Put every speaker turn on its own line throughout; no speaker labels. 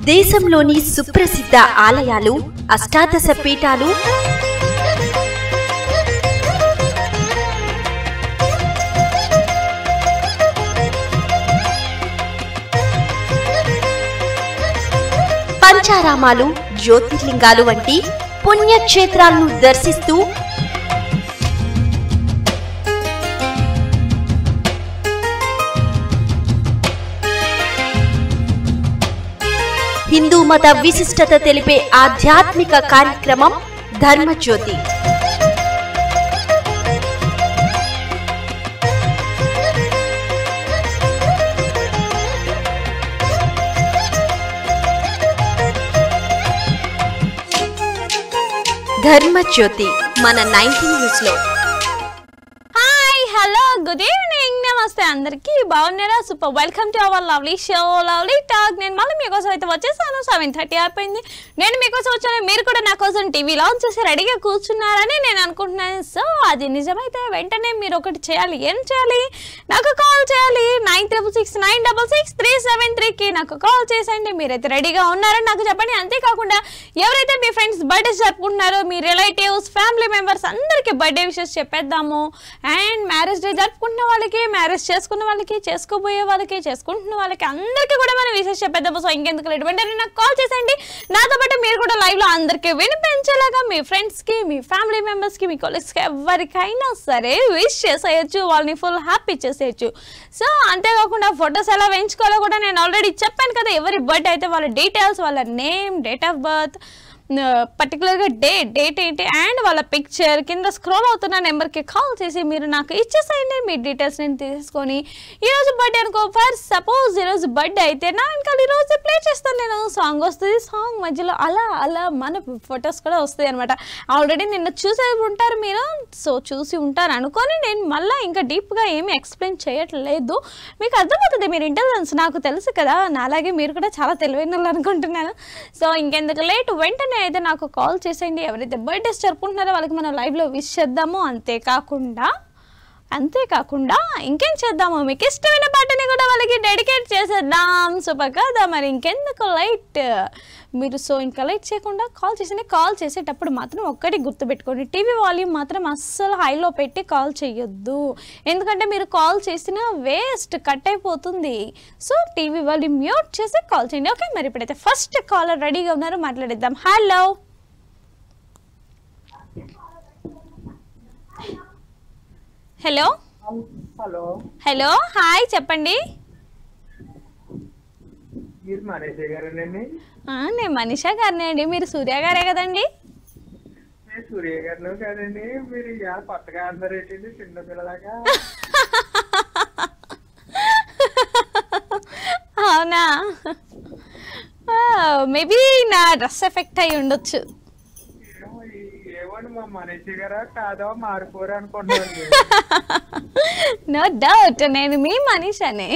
దేశంలోని సుప్రసిద్ధ ఆలయాలు అష్టాదశ పీఠాలు పంచారామాలు జ్యోతిర్లింగాలు వంటి పుణ్యక్షేత్రాలను దర్శిస్తూ హిందూ మత విశిష్టత తెలిపే ఆధ్యాత్మిక కార్యక్రమం ధర్మజ్యోతి ధర్మజ్యోతి మన నైన్టీన్ న్యూస్ లో
హాయ్ హలో గుడ్ ఈవినింగ్ నమస్తే అందరికీ బాగున్నారా super welcome to our lovely show lovely talk నేను మళ్ళీ మీకోసం అయితే వచ్చేసాను సెవెన్ థర్టీ అయిపోయింది నేను మీకోసం వచ్చాను మీరు కూడా నా కోసం టీవీ లాంచ్ చేసి రెడీగా కూర్చున్నారని నేను అనుకుంటున్నాను సో అది నిజమైతే వెంటనే మీరు ఒకటి చేయాలి ఏం చేయాలి నాకు కాల్ చేయాలి nine triple six nine double six three seven త్రీకి నాకు కాల్ చేసండి మీరైతే రెడీగా ఉన్నారని నాకు చెప్పండి అంతేకాకుండా ఎవరైతే మీ ఫ్రెండ్స్ బర్త్డేస్ జరుపుకుంటున్నారో మీ రిలేటివ్స్ ఫ్యామిలీ మెంబర్స్ అందరికీ బర్త్డే విషెస్ చెప్పేద్దాము అండ్ మ్యారేజ్ డే జరుపుకుంటున్న వాళ్ళకి మ్యారేజ్ చేసుకున్న వాళ్ళకి చేసుకోబోయే వాళ్ళకి చేసుకుంటున్న వాళ్ళకి అందరికీ కూడా మనం విషెస్ చెప్పేద్దాము సో ఇంకెందుకు లేట్ వెంటనే నాకు కాల్ చేసేయండి నాతో పాటు మీరు కూడా లైవ్ లో అందరికీ వినిపించేలాగా మీ ఫ్రెండ్స్ కి మీ ఫ్యామిలీ మెంబర్స్ కి మీ కొలీగ్స్ కి ఎవరికైనా సరే విష్ చేసేయచ్చు వాళ్ళని ఫుల్ హ్యాపీ చేసేయచ్చు సో అంతేకాకుండా ఫొటోస్ ఎలా వేయించుకోవాలో కూడా నేను ఆల్రెడీ చెప్పాను కదా ఎవరి బర్త్ అయితే వాళ్ళ డీటెయిల్స్ వాళ్ళ నేమ్ డేట్ ఆఫ్ బర్త్ పర్టికులర్గా డేట్ డేట్ ఏంటి అండ్ వాళ్ళ పిక్చర్ కింద స్క్రోల్ అవుతున్న నెంబర్కి కాల్ చేసి మీరు నాకు ఇచ్చేసేయండి మీ డీటెయిల్స్ నేను తీసుకొని ఈరోజు బర్త్డే అనుకో ఫర్ సపోజ్ ఈరోజు బర్త్డే అయితే నా ఇంకా ఈరోజు ప్లే చేస్తాను నేను సాంగ్ వస్తుంది సాంగ్ మధ్యలో అలా అలా మన ఫొటోస్ కూడా వస్తాయి అనమాట ఆల్రెడీ నిన్న చూసే ఉంటారు మీరు సో చూసి ఉంటారు అనుకొని నేను మళ్ళీ ఇంకా డీప్గా ఏమీ ఎక్స్ప్లెయిన్ చేయట్లేదు మీకు అర్థమవుతుంది మీరు ఇంటెలిజెన్స్ నాకు తెలుసు కదా నాలాగే మీరు కూడా చాలా తెలివైన వాళ్ళు అనుకుంటున్నాను సో ఇంకెందుకు లేట్ వెంటనే అయితే నాకు కాల్ చేసేయండి ఎవరైతే బర్త్డేస్ జరుపుకుంటున్నారో వాళ్ళకి మనం లైవ్లో విష్ చేద్దాము అంతేకాకుండా అంతేకాకుండా ఇంకేం చేద్దాము మీకు ఇష్టమైన పాటని కూడా వాళ్ళకి డెడికేట్ చేసేద్దాం సూపర్ కదా మరి ఇంకెందుకు లైట్ మీరు సో ఇంకా లైట్ చేయకుండా కాల్ చేసిన కాల్ చేసేటప్పుడు మాత్రం ఒక్కటి గుర్తుపెట్టుకోండి టీవీ వాల్యూమ్ మాత్రం అస్సలు హైలో పెట్టి కాల్ చేయొద్దు ఎందుకంటే మీరు కాల్ చేసినా వేస్ట్ కట్ అయిపోతుంది సో టీవీ వాల్యూమ్ మ్యూట్ చేసి కాల్ చేయండి ఓకే మరి ఇప్పుడైతే ఫస్ట్ కాలర్ రెడీగా ఉన్నారు మాట్లాడిద్దాం hello hello
hello
hello hi చెప్పండి
మీరు మనీష్ గారేనండి
ఆ, నేను మనీషా గారిని అండి మీరు సూర్య గారే కదండి
నేను సూర్య గారిను కాదండి మీరు ఇవాళ కొత్తగా ఆన్సర్ ఏంటండి చిన్న పిల్లలాగా
అవునా మేబీ నా డ్రెస్ ఎఫెక్ట్ అయి ఉండొచ్చు
ఏమో ఈ- ఏమోండి మా మనీష్ గారా కాదో మారిపోరు అనుకుంటున్నాను
నో డౌట్ నేను మీ మనీషానే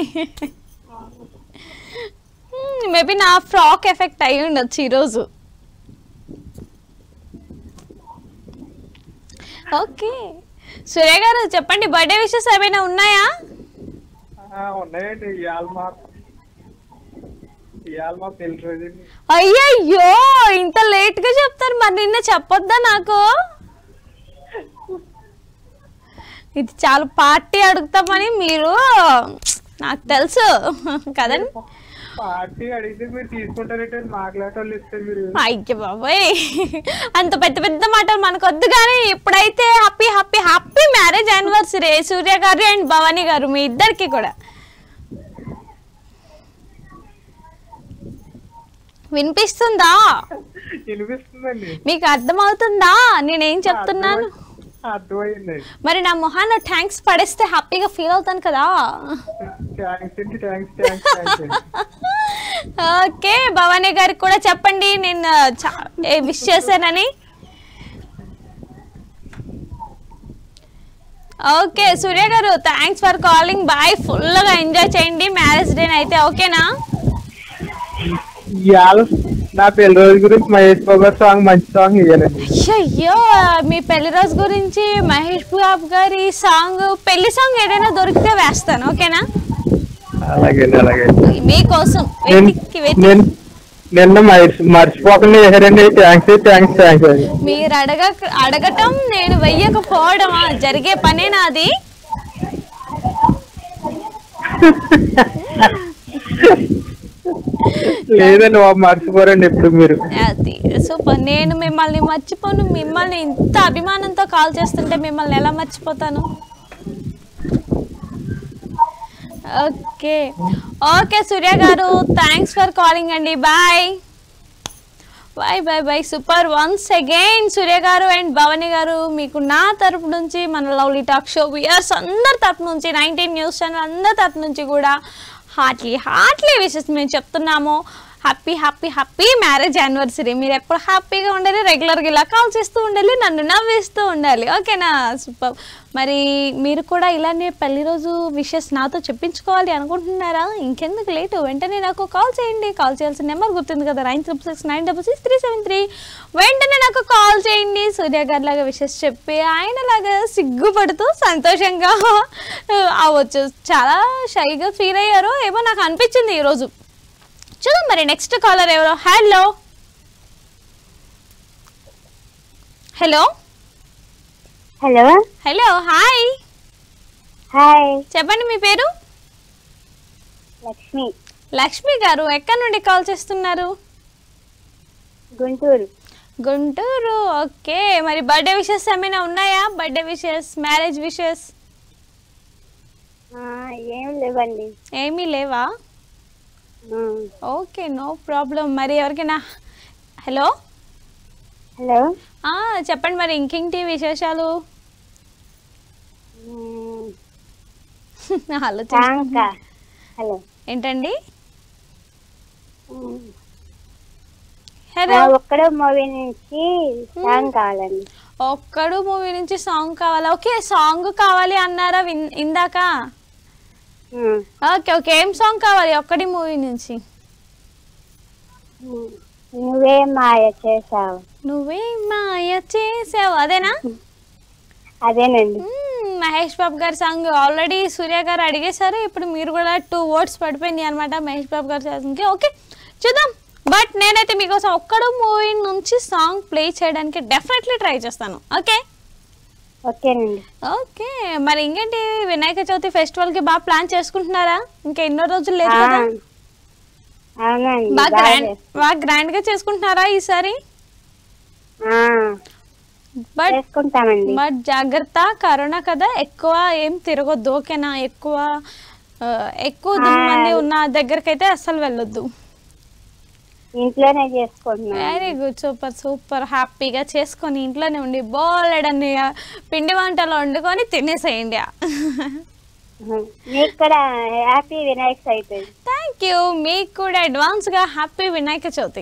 మేబీ నా ఫ్రాక్ ఎఫెక్ట్ అయి ఉండొచ్చు ఈరోజు ఓకే సూర్య గారు చెప్పండి బర్త్డే విషెస్ ఏమైనా ఉన్నాయా
ఆ, ఉన్నాయండి ఇవాళ మా ఇవాళ మా పెళ్లి రోజండి
అయ్యయ్యో ఇంత లేట్ గా చెప్తారు మరి నిన్న చెప్పొద్దా నాకు ఇది చాలా పార్టీ అడుగుతామని మీరు నాకు తెలుసు కదండి
పార్టీ అడిగితే మీరు తీసుకుంటారంటే మాట్లాడేటోళ్ళు ఇస్తే మీరు
అయ్య బాబాయ్ అంత పెద్ద పెద్ద మాటలు మనకొద్దు కానీ ఇప్పుడైతే happy happy happy marriage anniversary Surya గారు అండ్ భవానీ గారు మీ ఇద్దరికి కూడా వినిపిస్తుందా
వినిపిస్తుందండి
మీకు అర్థమవుతుందా నేనేం చెప్తున్నాను
అర్థమైందండి
మరి నా మొహాన ట్యాంక్స్ పడేస్తే హ్యాపీగా ఫీల్ అవుతాను కదా
థ్యాంక్స్ అండి థ్యాంక్స్ థ్యాంక్స్ థ్యాంక్స్ అండి
ఓకే భవానీ గారికి కూడా చెప్పండి నేను విష్ చేశానని ఓకే సూర్య గారు థ్యాంక్స్ ఫర్ కాలింగ్ బాయ్ ఫుల్గా ఎంజాయ్ చేయండి మ్యారేజ్ డే అయితే ఓకేనా
ఇవాళ నా పెళ్లి రోజు గురించి మహేష్ బాబు గారి సాంగ్ మంచి సాంగ్ ఇవ్వాలండి
అయ్యో మీ పెళ్లి రోజు గురించి మహేష్ బాబు గారి సాంగ్ పెళ్లి సాంగ్ ఏదైనా దొరికితే వేస్తాను ఓకేనా
అలాగే అలాగే
మీకోసం
నేను
వెతికి వెతికి
నేను నిన్న మర్చి మర్చిపోకుండా వేసారండి థ్యాంక్స్ థ్యాంక్స్ థ్యాంక్స్ అండి
మీరు అడగ అడగటం నేను వెయ్యకపోవడమా జరిగే పనే నాది
లేదండి బాబు మర్చిపోరండి ఎప్పుడు మీరు
అది సూపర్ నేను మిమ్మల్ని మర్చిపోను మిమ్మల్ని ఇంత అభిమానంతో కాల్ చేస్తుంటే మిమ్మల్ని ఎలా మర్చిపోతాను ఓకే ఓకే సూర్య గారు థ్యాంక్స్ ఫర్ కాలింగ్ అండి bye bye bye bye super once again Surya గారు అండ్ భవాని గారు మీకు నా తరపు నుంచి మన లవ్లీ టాక్ షో వియర్స్ అందరి తరపు నుంచి నైన్టీన్ న్యూస్ ఛానల్ అందరి తరపు నుంచి కూడా హార్ట్లీ హార్ట్లీ విషెస్ మేము చెప్తున్నాము happy happy happy marriage anniversary మీరు ఎప్పుడు హ్యాపీగా ఉండాలి రెగ్యులర్గా ఇలా కాల్ చేస్తూ ఉండాలి నన్ను నవ్విస్తూ ఉండాలి ఓకేనా సూపర్ మరి మీరు కూడా ఇలానే పెళ్లి రోజు విషెస్ నాతో చెప్పించుకోవాలి అనుకుంటున్నారా ఇంకెందుకు లేటు వెంటనే నాకు కాల్ చేయండి కాల్ చేయాల్సిన నెంబర్ గుర్తుంది కదా nine triple six nine double six three seven three వెంటనే నాకు కాల్ చేయండి సూర్య గారి లాగా విషెస్ చెప్పి ఆయనలాగా సిగ్గుపడుతూ సంతోషంగా అవ్వచ్చు చాలా షైగా ఫీల్ అయ్యారో ఏమో నాకు అనిపించింది ఈరోజు చూద్దాం మరి నెక్స్ట్ కాలర్ ఎవరో hello hello
hello
hello hi
hi
చెప్పండి మీ పేరు
లక్ష్మి
లక్ష్మి గారు ఎక్కడి నుండి కాల్ చేస్తున్నారు
గుంటూరు
గుంటూరు ఓకే మరి బర్త్డే విషెస్ ఏమైనా ఉన్నాయా బర్త్డే విషెస్ మ్యారేజ్ విషెస్
ఆ, ఏం లేవండి
ఏమీ లేవా
ఆ,
ఓకే నో ప్రాబ్లం మరి ఎవరికైనా హలో
హలో
ఆ, చెప్పండి మరి ఇంకేంటి విశేషాలు
మ్,
ఆలోచించ
సాంకా హలో
ఏంటండి
మ్,
హలో
ఆ, ఒక్కడో మూవీ నుంచి సాంగ్ కావాలండి
ఒక్కడు మూవీ నుంచి సాంగ్ కావాలా ఓకే సాంగ్ కావాలి అన్నారా విన్- ఇందాక
మ్,
ఓకే ఓకే ఏం సాంగ్ కావాలి ఒక్కడి మూవీ నుంచి
మ్, నువ్వే మాయ చేసావు
నువ్వే మాయ చేసావు అదేనా
అదేనండి
మ్మ్, మహేష్ బాబు గారి సాంగ్ ఆల్రెడీ సూర్య గారు అడిగేశారు ఇప్పుడు మీరు కూడా టూ వర్డ్స్ పడిపోయినాయి అనమాట మహేష్ బాబు గారి సాంగ్కి ఓకే చూద్దాం బట్ నేనైతే మీకోసం ఒక్కడు మూవీ నుంచి సాంగ్ ప్లే చేయడానికి డెఫినెట్లీ ట్రై చేస్తాను ఓకే
ఓకేనండి
ఓకే మరి ఇంకేంటి వినాయక చవితి ఫెస్టివల్కి బాగా ప్లాన్ చేసుకుంటున్నారా ఇంకా ఎన్నో రోజులు లేదు
ఆ,
కదా
అవునండి
బాగా
బాగా
గ్రాండ్
చేస్-
బాగా గ్రాండ్గా చేసుకుంటున్నారా ఈసారి
ఆ,
బట్
చేసుకుంటామండి
బట్ జాగ్రత్త కరోనా కదా ఎక్కువ ఏం తిరగొద్దు ఓకేనా ఎక్కువ ఆ, ఎక్కువ మంది ఉన్న దగ్గరికి అయితే అస్సలు వెళ్ళొద్దు
ఇంట్లోనే చేసుకుంటున్నాం
వెరీ గుడ్ సూపర్ సూపర్ హ్యాపీగా చేసుకొని ఇంట్లోనే ఉండి బోలెడన్ని ఆ, పిండి వంటలు వండుకొని తినేసేయండి
మీకు కూడా happy Vinayaka Chavithi
thank you మీకు కూడా అడ్వాన్స్గా happy Vinayaka Chavithi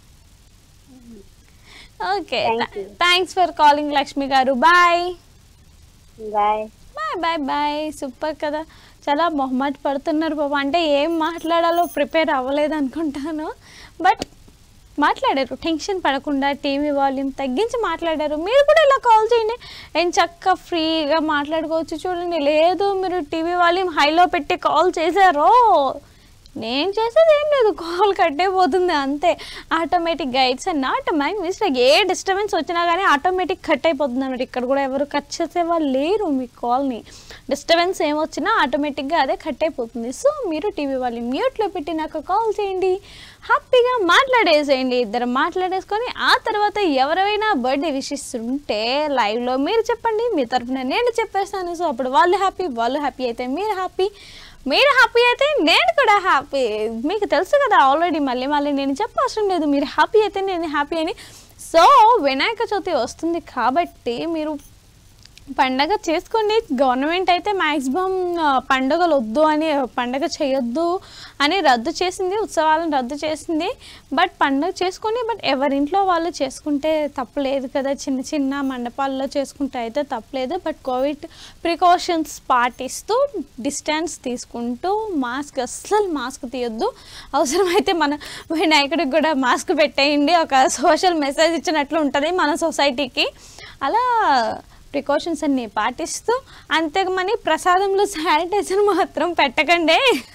okay
Thank you.
Thanks for calling Lakshmi గారు bye
bye
bye bye bye super కదా చాలా మొహమాట పడుతున్నారు బాబా అంటే ఏం మాట్లాడాలో ప్రిపేర్ అవ్వలేదు అనుకుంటాను బట్ మాట్లాడారు టెన్షన్ పడకుండా టీవీ వాల్యూమ్ తగ్గించి మాట్లాడారు మీరు కూడా ఇలా కాల్ చేయండి ఏం చక్క ఫ్రీగా మాట్లాడుకోవచ్చు చూడండి లేదు మీరు టీవీ వాల్యూమ్ హైలో పెట్టి కాల్ చేశారో నేను చేసేది ఏం లేదు కాల్ కట్టే పోతుంది అంతే ఆటోమేటిక్గా ఇట్స్ నాట్ మై మిస్టేక్ ఏ డిస్టర్బెన్స్ వచ్చినా కానీ ఆటోమేటిక్ కట్ అయిపోతుంది అన్నమాట ఇక్కడ కూడా ఎవరు కట్ చేసే వాళ్ళు లేరు మీ కాల్ని డిస్టర్బెన్స్ ఏమొచ్చినా ఆటోమేటిక్గా అదే కట్ అయిపోతుంది సో మీరు టీవీ వాళ్ళు మ్యూట్లో పెట్టి నాకు కాల్ చేయండి హ్యాపీగా మాట్లాడేసేయండి ఇద్దరు మాట్లాడేసుకొని ఆ తర్వాత ఎవరైనా బర్త్డే విషెస్ ఉంటే లైవ్లో మీరు చెప్పండి మీ తరపున నేను చెప్పేస్తాను సో అప్పుడు వాళ్ళు హ్యాపీ వాళ్ళు హ్యాపీ అయితే మీరు హ్యాపీ మీరు హ్యాపీ అయితే నేను కూడా హ్యాపీ మీకు తెలుసు కదా ఆల్రెడీ మళ్ళీ మళ్ళీ నేను చెప్పవసరం లేదు మీరు హ్యాపీ అయితే నేను హ్యాపీ అని సో వినాయక చవితి వస్తుంది కాబట్టి మీరు పండగ చేసుకోండి గవర్నమెంట్ అయితే మ్యాక్సిమం పండుగలు వద్దు అని పండగ చేయొద్దు అని రద్దు చేసింది ఉత్సవాలను రద్దు చేసింది బట్ పండగ చేసుకోండి బట్ ఎవరింట్లో వాళ్ళు చేసుకుంటే తప్పలేదు కదా చిన్న చిన్న మండపాల్లో చేసుకుంటే అయితే తప్పలేదు బట్ కోవిడ్ ప్రికాషన్స్ పాటిస్తూ డిస్టెన్స్ తీసుకుంటూ మాస్క్ అస్సలు మాస్క్ తీయొద్దు అవసరమైతే మన వినాయకుడికి కూడా మాస్క్ పెట్టేయండి ఒక సోషల్ మెసేజ్ ఇచ్చినట్లు ఉంటుంది మన సొసైటీకి అలా ప్రికాషన్స్ అన్నీ పాటిస్తూ అంతేమని ప్రసాదంలో శానిటైజర్ మాత్రం పెట్టకండి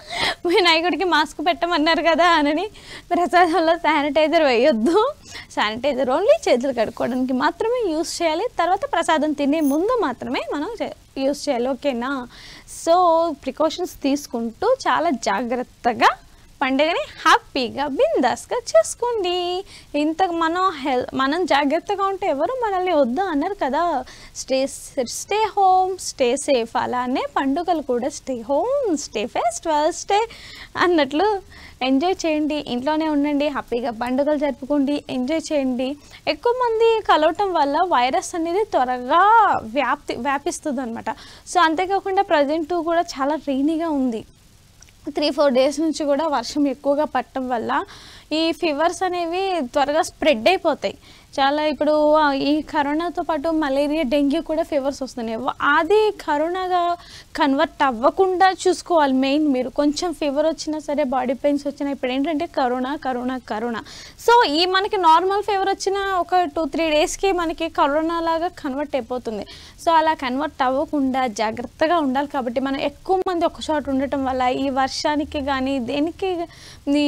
వినాయకుడికి మాస్క్ పెట్టమన్నారు కదా అని ప్రసాదంలో శానిటైజర్ వేయొద్దు శానిటైజర్ ఓన్లీ చేతులు కడుక్కోవడానికి మాత్రమే యూస్ చేయాలి తర్వాత ప్రసాదం తినే ముందు మాత్రమే మనం యూస్ చేయాలి ఓకేనా సో ప్రికాషన్స్ తీసుకుంటూ చాలా జాగ్రత్తగా పండుగని హ్యాపీగా బిందాస్గా చేసుకోండి ఇంత మనం హెల్ మనం జాగ్రత్తగా ఉంటే ఎవరు మనల్ని వద్దు అన్నారు కదా stay stay home stay safe అలానే పండుగలు కూడా stay home stay festival stay అన్నట్లు ఎంజాయ్ చేయండి ఇంట్లోనే ఉండండి హ్యాపీగా పండుగలు జరుపుకోండి ఎంజాయ్ చేయండి ఎక్కువ మంది కలవటం వల్ల వైరస్ అనేది త్వరగా వ్యాప్తి వ్యాపిస్తుంది అనమాట సో అంతేకాకుండా ప్రజెంట్ కూడా చాలా రైనీగా ఉంది త్రీ ఫోర్ డేస్ నుంచి కూడా వర్షం ఎక్కువగా పట్టడం వల్ల ఈ ఫీవర్స్ అనేవి త్వరగా స్ప్రెడ్ అయిపోతాయి చాలా ఇప్పుడు ఆ, ఈ కరోనాతో పాటు మలేరియా డెంగ్యూ కూడా ఫీవర్స్ వస్తున్నాయి వ- అది కరోనాగా కన్వర్ట్ అవ్వకుండా చూసుకోవాలి మెయిన్ మీరు కొంచెం ఫీవర్ వచ్చినా సరే బాడీ పెయిన్స్ వచ్చినా ఇప్పుడు ఏంటంటే కరోనా కరోనా కరోనా సో ఈ మనకి నార్మల్ ఫీవర్ వచ్చిన ఒక టూ త్రీ డేస్కి మనకి కరోనా లాగా కన్వర్ట్ అయిపోతుంది సో అలా కన్వర్ట్ అవ్వకుండా జాగ్రత్తగా ఉండాలి కాబట్టి మనం ఎక్కువ మంది ఒక చోట ఉండటం వల్ల ఈ వర్షానికి కానీ దేనికి ఈ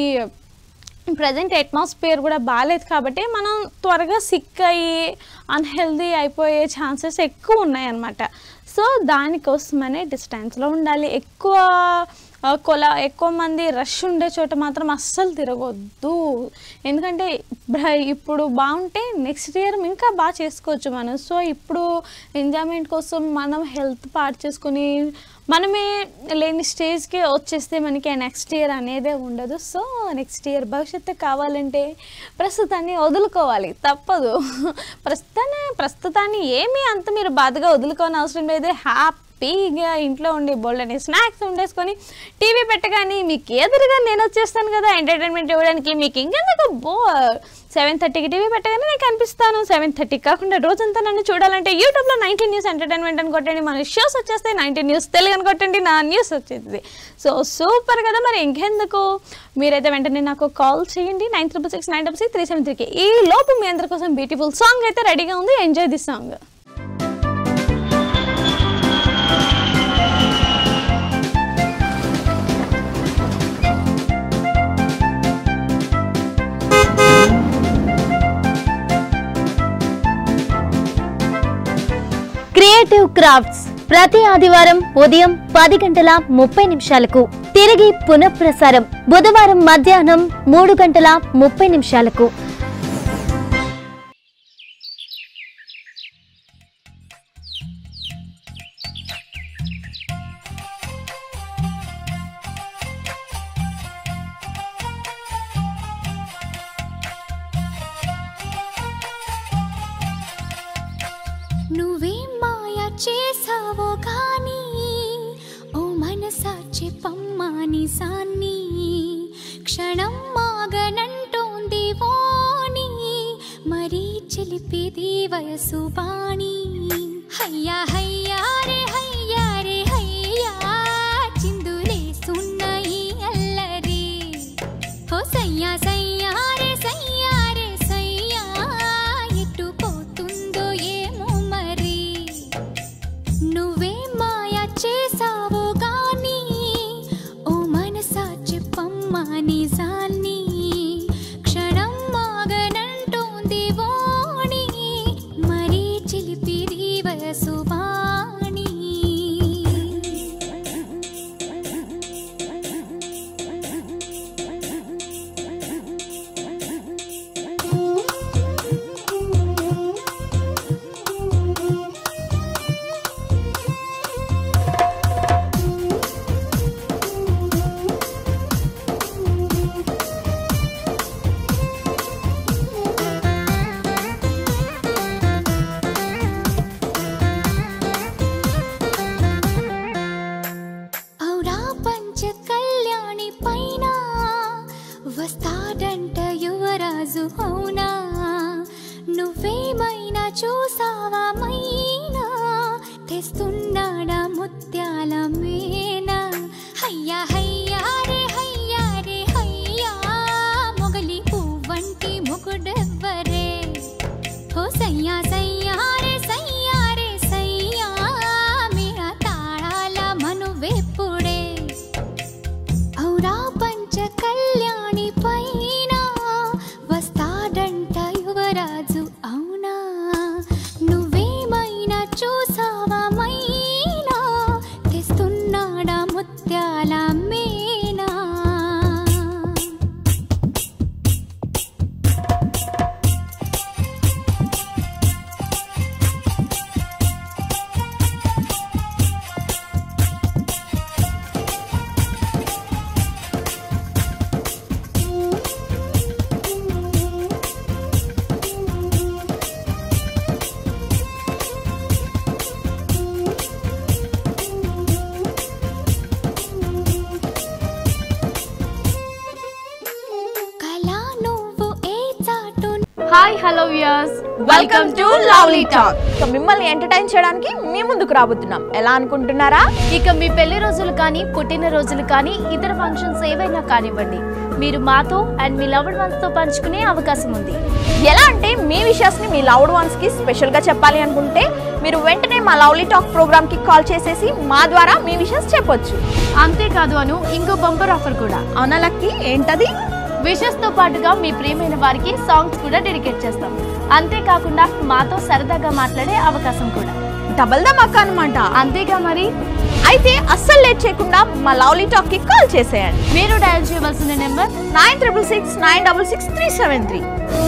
ప్రజెంట్ అట్మాస్ఫియర్ కూడా బాగాలేదు కాబట్టి మనం త్వరగా సిక్ అయ్యి అన్హెల్దీ అయిపోయే ఛాన్సెస్ ఎక్కువ ఉన్నాయన్నమాట సో దానికోసమనే డిస్టెన్స్లో ఉండాలి ఎక్కువ ఆ, కొల ఎక్కువ మంది రష్ ఉండే చోట మాత్రం అస్సలు తిరగొద్దు ఎందుకంటే బ్ర- ఇప్పుడు బాగుంటే నెక్స్ట్ ఇయర్ ఇంకా బాగా చేసుకోవచ్చు మనం సో ఇప్పుడు ఎంజాయ్మెంట్ కోసం మనం హెల్త్ పాడు చేసుకొని మనమే లేని స్టేజ్కి వచ్చేస్తే మనకి నెక్స్ట్ ఇయర్ అనేదే ఉండదు సో నెక్స్ట్ ఇయర్ భవిష్యత్తు కావాలంటే ప్రస్తుతాన్ని వదులుకోవాలి తప్పదు ప్రస్తుతాన్ని ప్రస్తుతాన్ని ఏమీ అంత మీరు బాధగా వదులుకోని అవసరం లేదు హ్యాపీగా ఇంట్లో ఉండి బోల్డని స్నాక్స్ ఉండేసుకొని టీవీ పెట్టగానే మీకు ఎదురుగా నేను వచ్చేస్తాను కదా ఎంటర్టైన్మెంట్ ఇవ్వడానికి మీకు ఇంకెందుకు బో సెవెన్ థర్టీకి టీవీ పెట్టగానే నేను కనిపిస్తాను సెవెన్ థర్టీకి కాకుండా రోజంతా నన్ను చూడాలంటే యూట్యూబ్లో నైన్టీన్ న్యూస్ ఎంటర్టైన్మెంట్ అని కొట్టండి మన షోస్ వచ్చేస్తాయి నైన్టీన్ న్యూస్ తెలుగు అని కొట్టండి నా న్యూస్ వచ్చేది సో సూపర్ కదా మరి ఇంకెందుకు మీరైతే వెంటనే నాకు కాల్ చేయండి nine triple six nine double six three seven త్రీకి ఈ లోపు మీ అందరి కోసం బ్యూటిఫుల్ సాంగ్ అయితే రెడీగా ఉంది enjoy the song
creative crafts ప్రతి ఆదివారం ఉదయం పది గంటల ముప్పై నిమిషాలకు తిరిగి పునఃప్రసారం బుధవారం మధ్యాహ్నం మూడు గంటల ముప్పై నిమిషాలకు
నువ్వేం మాయ చేసావో గాని ఓ మనసా చెప్పమ్మా సాన్ని క్షణం మాగనంటోంది వాణి మరీ చిలిపిది వయసు బాణి హయ్యా హయ్యా రే హయ్యా రే హయ్యా చిందులేసున్న ఈ అల్లరి ఓ సయ్యా సయ్యా రే సయ్యా రే సయ్యా ఎటు పోతుందో ఏమో మరి నువ్వే మాయ చేసావో గాని ఓ మనసా చెప్పమ్మా నిజాన్ని క్షణం మాగనంటోంది వాణి మరీ చిలిపిది వయసు వాణి ఔరా పంచ కళ్యాణి పైన వస్తాడంట యువరాజు అవునా నువ్వేమైనా చూసావా మైనా తెస్తున్నాడా ముత్యాల మేనా హయ్యా హయ్యా రే హయ్యా రే హయ్యా మొగలి పువ్వంటి ముకుడెవ్వరే ఓ సయ్యా సయ్యా రే సయ్యా రే సయ్యా మీరా తాళాల మనువెప్పుడే
hello viewers
welcome to lovely talk so మిమ్మల్ని ఎంటర్టైన్ చేయడానికి మీ ముందుకు రాబోతున్నాం ఎలా అనుకుంటున్నారా
ఇక మీ పెళ్లి రోజులు కానీ పుట్టిన రోజులు కానీ ఇతర ఫంక్షన్స్ ఏవైనా కానివ్వండి మీరు మాతో అండ్ మీ లవ్డ్ వన్స్ తో పంచుకునే అవకాశం ఉంది
ఎలా అంటే మీ విషయాస్ ని మీ లవ్డ్ వన్స్ కి స్పెషల్ గా చెప్పాలి అనుకుంటే మీరు వెంటనే మా లవ్లీ టాక్ ప్రోగ్రామ్ కి కాల్ చేసేసి మా ద్వారా మీ విషయాస్ చెప్పొచ్చు
అంతేకాదు అను ఇంకో బంపర్ ఆఫర్ కూడా
అవునా లక్కి ఏంటది
విషెస్ తో పాటుగా మీ ప్రియమైన వారికి సాంగ్స్ కూడా డెడికేట్ చేస్తాం అంతేకాకుండా మాతో సరదాగా మాట్లాడే అవకాశం కూడా
డబల్ ధమాకా అనమాట
అంతేగా మరి
అయితే అస్సలు లేట్ చేయకుండా మా లవ్లీ టాక్ కి కాల్ చేసేయండి
మీరు డయల్ చేయవలసిన number
nine triple six nine double six three seven three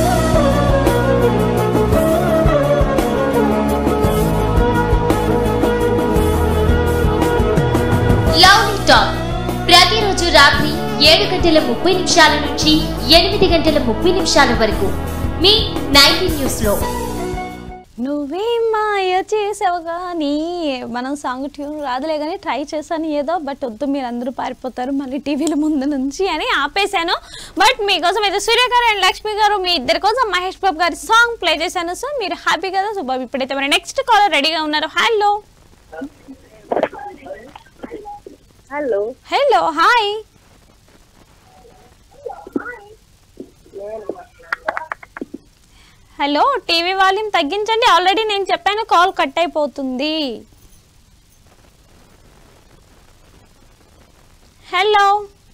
lovely talk ప్రతిరోజు రాత్రి ఏడు గంటల ముప్పై నిమిషాల నుంచి ఎనిమిది గంటల ముప్పై నిమిషాల వరకు మీ నైన్టీ న్యూస్ లో
నువ్వే మాయ చేసావు కానీ మనం సాంగ్ ట్యూన్ రాదులే కానీ ట్రై చేశాను ఏదో బట్ వద్దు మీరు అందరూ పారిపోతారు మళ్ళీ టీవీల ముందు నుంచి అని ఆపేశాను బట్ మీకోసం అయితే సూర్య గారు అండ్ లక్ష్మి గారు మీ ఇద్దరి కోసం మహేష్ బాబు గారి సాంగ్ ప్లే చేశాను సో మీరు హ్యాపీ కదా సో బాబు ఇప్పుడైతే మరి నెక్స్ట్ కాలర్ రెడీగా ఉన్నారు hello
hello
hello hi hello TV volume తగ్గించండి ఆల్రెడీ నేను చెప్పాను కాల్ కట్ అయిపోతుంది హలో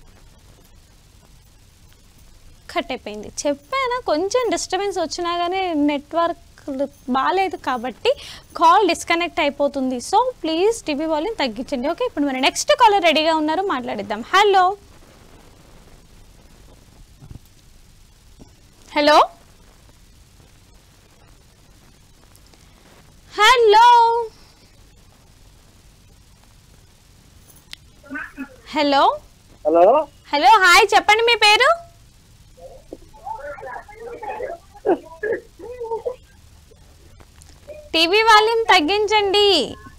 కట్ అయిపోయింది చెప్పానా కొంచెం డిస్టర్బెన్స్ వచ్చినా కానీ నెట్వర్క్ బాగాలేదు కాబట్టి కాల్ డిస్కనెక్ట్ అయిపోతుంది సో ప్లీజ్ టీవీ వాల్యూమ్ తగ్గించండి ఓకే ఇప్పుడు మరి నెక్స్ట్ కాలర్ రెడీగా ఉన్నారు మాట్లాడిద్దాం hello hello hello hello
hello
hello hi చెప్పండి మీ పేరు టీవీ వాల్యూమ్ తగ్గించండి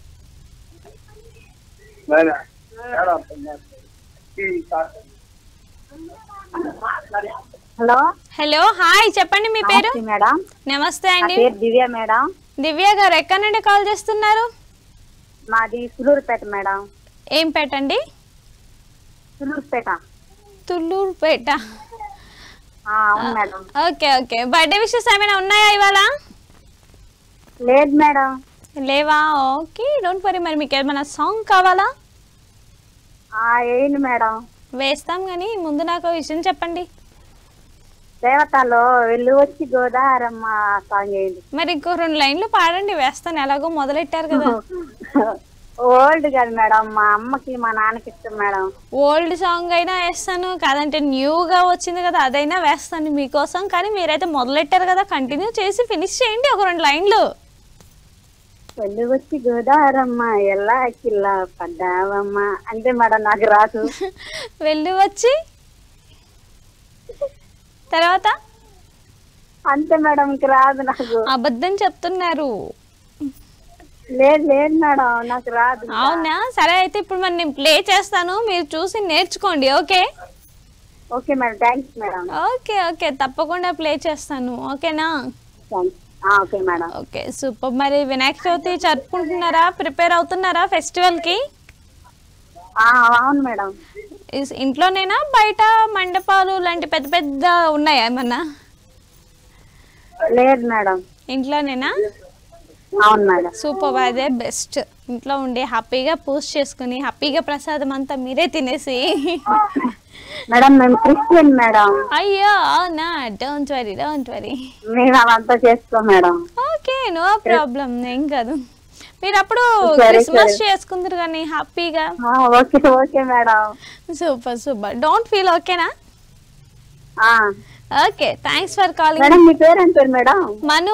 హలో
హలో హాయ్ చెప్పండి మీ పేరు
నమస్తే మేడం
నమస్తే
నా
అండి
పేరు దివ్య మేడం
దివ్య గారు ఎక్కడి నుండి కాల్ చేస్తున్నారు
మాది సులూరుపేట మేడం
ఏం పెట్టండి
సులూరుపేట
తుళ్ళూరుపేట
ఆ, అవును madam
okay okay birthday wishes ఏమైనా ఉన్నాయా ఇవాళ
లేదు మేడం
లేవా ఓకే డోంట్ వరీ మరి మీకు ఏమైనా సాంగ్ కావాలా
ఆ, వేయండి మేడం
వేస్తాం కానీ ముందు నాకు ఒక విషయం చెప్పండి
దేవతలో వెళ్ళి వచ్చి గోదారమ్మ సాంగ్ వేయండి
మరి ఇంకో రెండు లైన్లు పాడండి వేస్తాను ఎలాగో మొదలెట్టారు కదా
ఓల్డ్ కాదు మేడం మా అమ్మకి మా నాన్నకి ఇష్టం మేడం
ఓల్డ్ సాంగ్ అయినా వేస్తాను కాదంటే న్యూగా వచ్చింది కదా అదైనా వేస్తాను మీకోసం కానీ మీరైతే మొదలెట్టారు కదా కంటిన్యూ చేసి ఫినిష్ చేయండి ఒక రెండు లైన్లు
వెళ్ళి వచ్చి గోదారమ్మ ఎల్లా కిల్లా పడ్డావమ్మ అంతే మేడం నాకు రాదు
వెళ్ళి వచ్చి తర్వాత
అంతే మేడం ఇంక రాదు నాకు
అబద్ధం చెప్తున్నారు
లేదు లేదు మేడం నాకు రాదు
అవునా సరే అయితే ఇప్పుడు మరి నేను ప్లే చేస్తాను మీరు చూసి నేర్చుకోండి okay
okay madam thanks madam
okay okay తప్పకుండా ప్లే చేస్తాను ఓకేనా
thanks okay madam
okay super మరి వినాయక చవితి జరుపుకుంటున్నారా ప్రిపేర్ అవుతున్నారా ఫెస్టివల్కి
ఆ, అవును మేడం
ఇస్- ఇంట్లోనేనా బయట మండపాలు లాంటి పెద్ద పెద్ద ఉన్నాయా ఏమన్నా
లేదు మేడం
ఇంట్లోనేనా
అవును మేడం
సూపర్ అదే బెస్ట్ ఇంట్లో ఉండి హ్యాపీగా పూజ చేసుకుని హ్యాపీగా ప్రసాదం అంతా మీరే తినేసి
మేడం మేము క్రిస్టియన్ మేడం
అయ్యో అవునా డోంట్ వరీ డోంట్ వరీ
మేము అవంతా చేసుకోం మేడం
ఓకే నో ప్రాబ్లం ఏం కాదు మీరు అప్పుడు
సరే,
క్రిస్మస్
సరే.
చేసుకుందరు కానీ హ్యాపీగా
ఆ, okay okay madam
super super don't feel ఓకేనా
ఆ,
okay thanks for calling
madam మీ పేరు ఏం పేరు మేడం
మను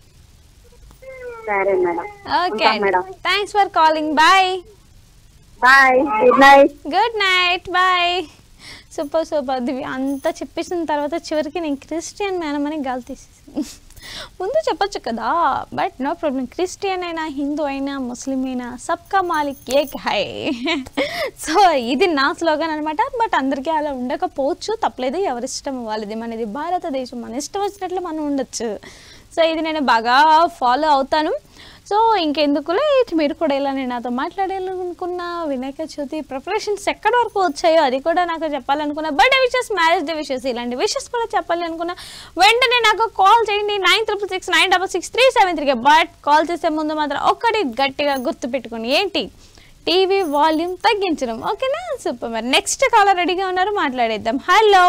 సరే మేడం
ఓకే
ఉంటాం madam
thanks for calling bye
bye good night
good night bye super super Divya అంతా చెప్పేసిన తర్వాత చివరికి నేను క్రిస్టియన్ మేడం అని గాలి తీసేసి ముందు చెప్పొచ్చు కదా బట్ నో ప్రాబ్లం క్రిస్టియన్ అయినా హిందూ అయినా ముస్లిం అయినా సబ్కా మాలిక్ ఏక్ హై సో ఇది నా స్లోగన్ అనమాట బట్ అందరికీ అలా ఉండకపోవచ్చు తప్పలేదు ఎవరిష్టం వాళ్ళది మనది భారతదేశం మన ఇష్టం వచ్చినట్లు మనం ఉండొచ్చు సో ఇది నేను బాగా ఫాలో అవుతాను సో ఇంకెందుకులే మీరు కూడా ఇలా నేను నాతో మాట్లాడాలనుకున్న వినాయక చవితి ప్రిపరేషన్స్ ఎక్కడి వరకు వచ్చాయో అది కూడా నాకు చెప్పాలనుకున్నా birthday wishes marriage day wishes ఇలాంటి విషెస్ కూడా చెప్పాలి అనుకున్నా వెంటనే నాకు కాల్ చేయండి nine triple six nine double six three seven త్రీకి బట్ కాల్ చేసే ముందు మాత్రం ఒక్కటి గట్టిగా గుర్తుపెట్టుకోండి ఏంటి టీవీ వాల్యూమ్ తగ్గించడం ఓకేనా సూపర్ మరి నెక్స్ట్ కాలర్ రెడీగా ఉన్నారు మాట్లాడేద్దాం హలో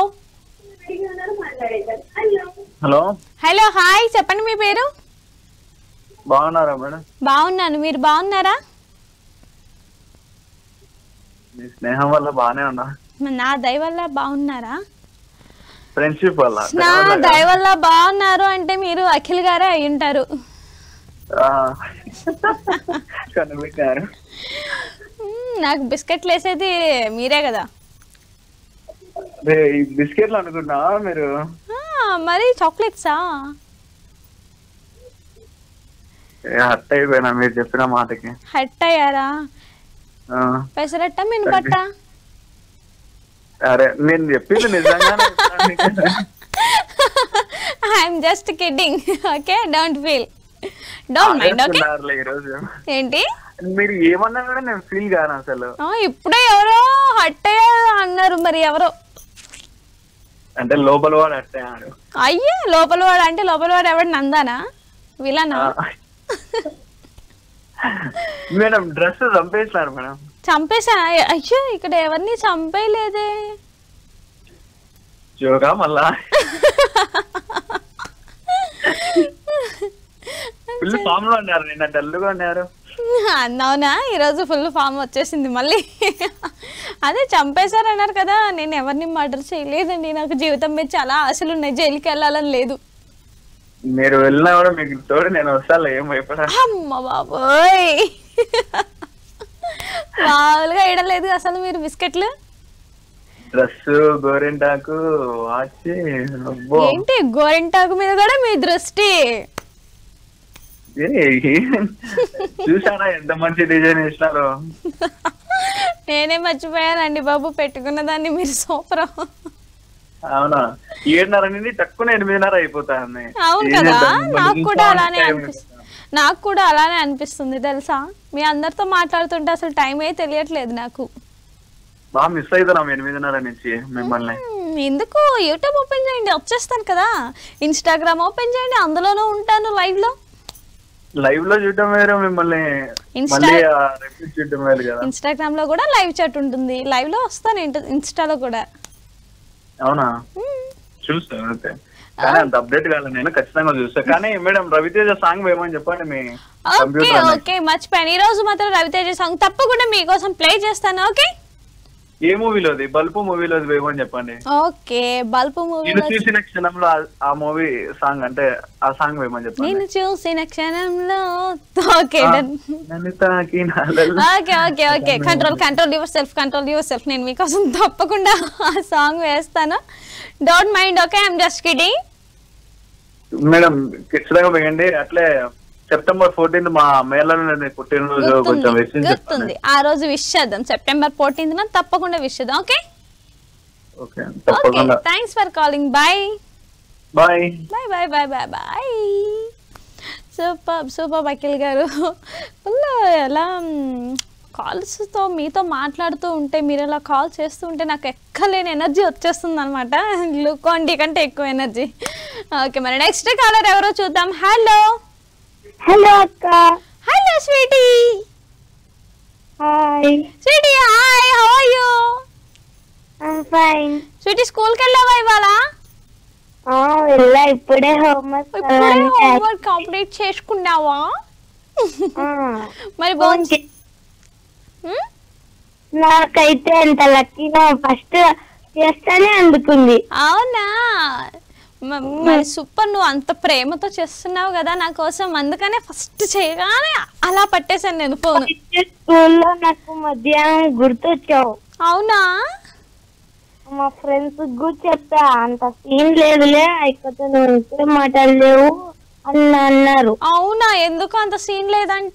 హలో
హలో హాయ్ చెప్పండి మీ పేరు
బాగున్నారా మేడం
బాగున్నాను మీరు బాగున్నారా
మీ స్నేహం వల్ల బాగానే ఉన్నా
నా దయ వల్ల బాగున్నారా
ఫ్రెండ్షిప్ వల్ల
నా దయ వల్ల బాగున్నారు అంటే మీరు అఖిల్ గారే అయి ఉంటారు
ఆ, కనిపెట్టారు
మ్మ్, నాకు బిస్కెట్లు వేసేది మీరే కదా
అదే ఈ బిస్కెట్లు అనుకున్నా మీరు
ఆ, మరి చాక్లెట్సా
హట్ అయిపోయినా మీరు చెప్పిన మాటకి
హట్ అయ్యారా
ఆ,
పెసరట్ట మినపట్ట
అరే నేను చెప్పింది నిజంగానే
I'm just kidding okay don't feel don't mind okay
ఆడేస్తున్నారులే ఈరోజు
ఏంటి
మీరు ఏమన్నా కూడా నేను ఫీల్ కాను అసలు
ఆ, ఇప్పుడే ఎవరో హట్ అయ్యారు అన్నారు మరి ఎవరో
అంటే లోపల వాడు అట్టాడు
అయ్యే లోపల వాడు అంటే లోపల వాడు ఎవడు నందానా విలనా
మేడం డ్రెస్ చంపేసినారు మేడం
చంపేసా అయ్యో ఇక్కడ ఎవరిని చంపేయలేదే
జోగా మళ్ళా ఫుల్ ఫామ్ లో ఉన్నారు నిన్న డల్గా ఉన్నారు
అవునా ఈరోజు ఫుల్ ఫామ్ వచ్చేసింది మళ్ళీ అదే చంపేశారన్నారు కదా నేను ఎవరిని మర్డర్ చేయలేదండి నాకు జీవితం మీద చాలా ఆశలు ఉన్నాయి జైలుకి వెళ్ళాలని లేదు
మీరు వెళ్ళినా కూడా మీకు తోడు నేను వస్తాను ఏం భయపడా
అమ్మ బాబోయ్ మామూలుగా వేయడలేదు అసలు మీరు బిస్కెట్లు
డ్రెస్ గోరింటాకు వాచ్ అబ్బో
ఏంటి గోరింటాకు మీద కూడా మీ దృష్టి
ఏ, చూసారా ఎంత మంచి డిజైన్ వేసినారో
నేనే మర్చిపోయానండి బాబు పెట్టుకున్న దాన్ని మీరు సూపర్
అవునా ఏడున్నర నుండి తక్కువ ఎనిమిదిన్నర అయిపోతాయి
అవును కదా నాకు కూడా అలానే అనిపిస్తుంది నాకు కూడా అలానే అనిపిస్తుంది తెలుసా మీ అందరితో మాట్లాడుతుంటే అసలు టైమే తెలియట్లేదు నాకు
బాగా మిస్ అవుతున్నాం ఎనిమిదిన్నర నుంచి మిమ్మల్ని
మ్మ్, ఎందుకు యూట్యూబ్ ఓపెన్ చేయండి వచ్చేస్తాను కదా ఇన్స్టాగ్రామ్ ఓపెన్ చేయండి అందులోనూ ఉంటాను లైవ్ లో
లైవ్ లో చూడటం వేరు మిమ్మల్ని
Insta-
మళ్ళీ రిపీట్ చూడటం వేరు కదా
ఇన్స్టాగ్రామ్ లో కూడా లైవ్ చాట్ ఉంటుంది లైవ్ లో వస్తాను ఇంట- ఇన్స్టాలో కూడా
అవునా చూస్తాను అయితే కానీ అంత అప్డేట్ కాలేదు నేను ఖచ్చితంగా చూస్తా కానీ మేడం రవితేజ సాంగ్ వేయమని చెప్పండి మీ
ఓకే
కంప్యూటర్
ఓకే మర్చిపోయాను ఈ రోజు మాత్రం రవితేజ సాంగ్ తప్పకుండా మీకోసం ప్లే చేస్తాను ఓకే
ఏ మూవీలోది బల్పు మూవీలోది వేయమని చెప్పండి
ఓకే బల్పు
నేను
మూవీలో
చూసిన క్షణంలో ఆ- ఆ మూవీ సాంగ్ అంటే ఆ సాంగ్ వేయమని చెప్పండి
నేను చూసిన క్షణంలో ఓకే డన్
నన్ను తాకి నాలలో
okay okay okay control control yourself control yourself నేను మీకోసం తప్పకుండా ఆ సాంగ్ వేస్తాను don't mind okay I'm just kidding
madam ఖచ్చితంగా వేయండి అట్లే సెప్టెంబర్ ఫోర్టీన్త్ మా మేళలో పుట్టినరోజు కొంచెం
గుర్తుంది
విషయం
గుర్తుంది ఆ రోజు విష్ చేద్దాం సెప్టెంబర్ ఫోర్టీన్త్ తప్పకుండా విష్ చేద్దాం ఓకే
ఓకే
ఓకే
తప్పకుండా
thanks for calling bye
bye
bye bye bye bye bye super super Akhil గారు ఫుల్ ఎలా కాల్స్తో మీతో మాట్లాడుతూ ఉంటే మీరు ఇలా కాల్ చేస్తూ ఉంటే నాకు ఎక్కలేని ఎనర్జీ వచ్చేస్తుంది అనమాట గ్లూకాన్ కంటే ఎక్కువ ఎనర్జీ ఓకే మరి నెక్స్ట్ కాలర్ ఎవరో చూద్దాం హలో
హలో అక్క
hello Sweety
hi
Sweety hi how are you
fine
Sweety స్కూల్కి వెళ్ళావా ఇవాళ
వెళ్ళా ఇప్పుడే హోంవర్క్
ఇప్పుడే హోంవర్క్ కంప్లీట్ చేసుకున్నావా మరి
ఫోన్
బోన్
నాకైతే ఎంత లక్కీగా ఫస్ట్ చేస్తానే అందుకుంది
అవునా మ- మరి సూపర్ నువ్వు అంత ప్రేమతో చేస్తున్నావు కదా నా కోసం అందుకనే ఫస్ట్ చేయగానే అలా పట్టేశాను నేను ఫోన్
స్కూల్లో నాకు మధ్యాహ్నం గుర్తొచ్చావు
అవునా
మా ఫ్రెండ్స్ కూడా చెప్పా అంత సీన్ లేదులే అయిపోతే నువ్వు ఇంకే మాటలు లేవు
అని అన్నారు
అవునా ఎందుకు అంత సీన్ లేదంట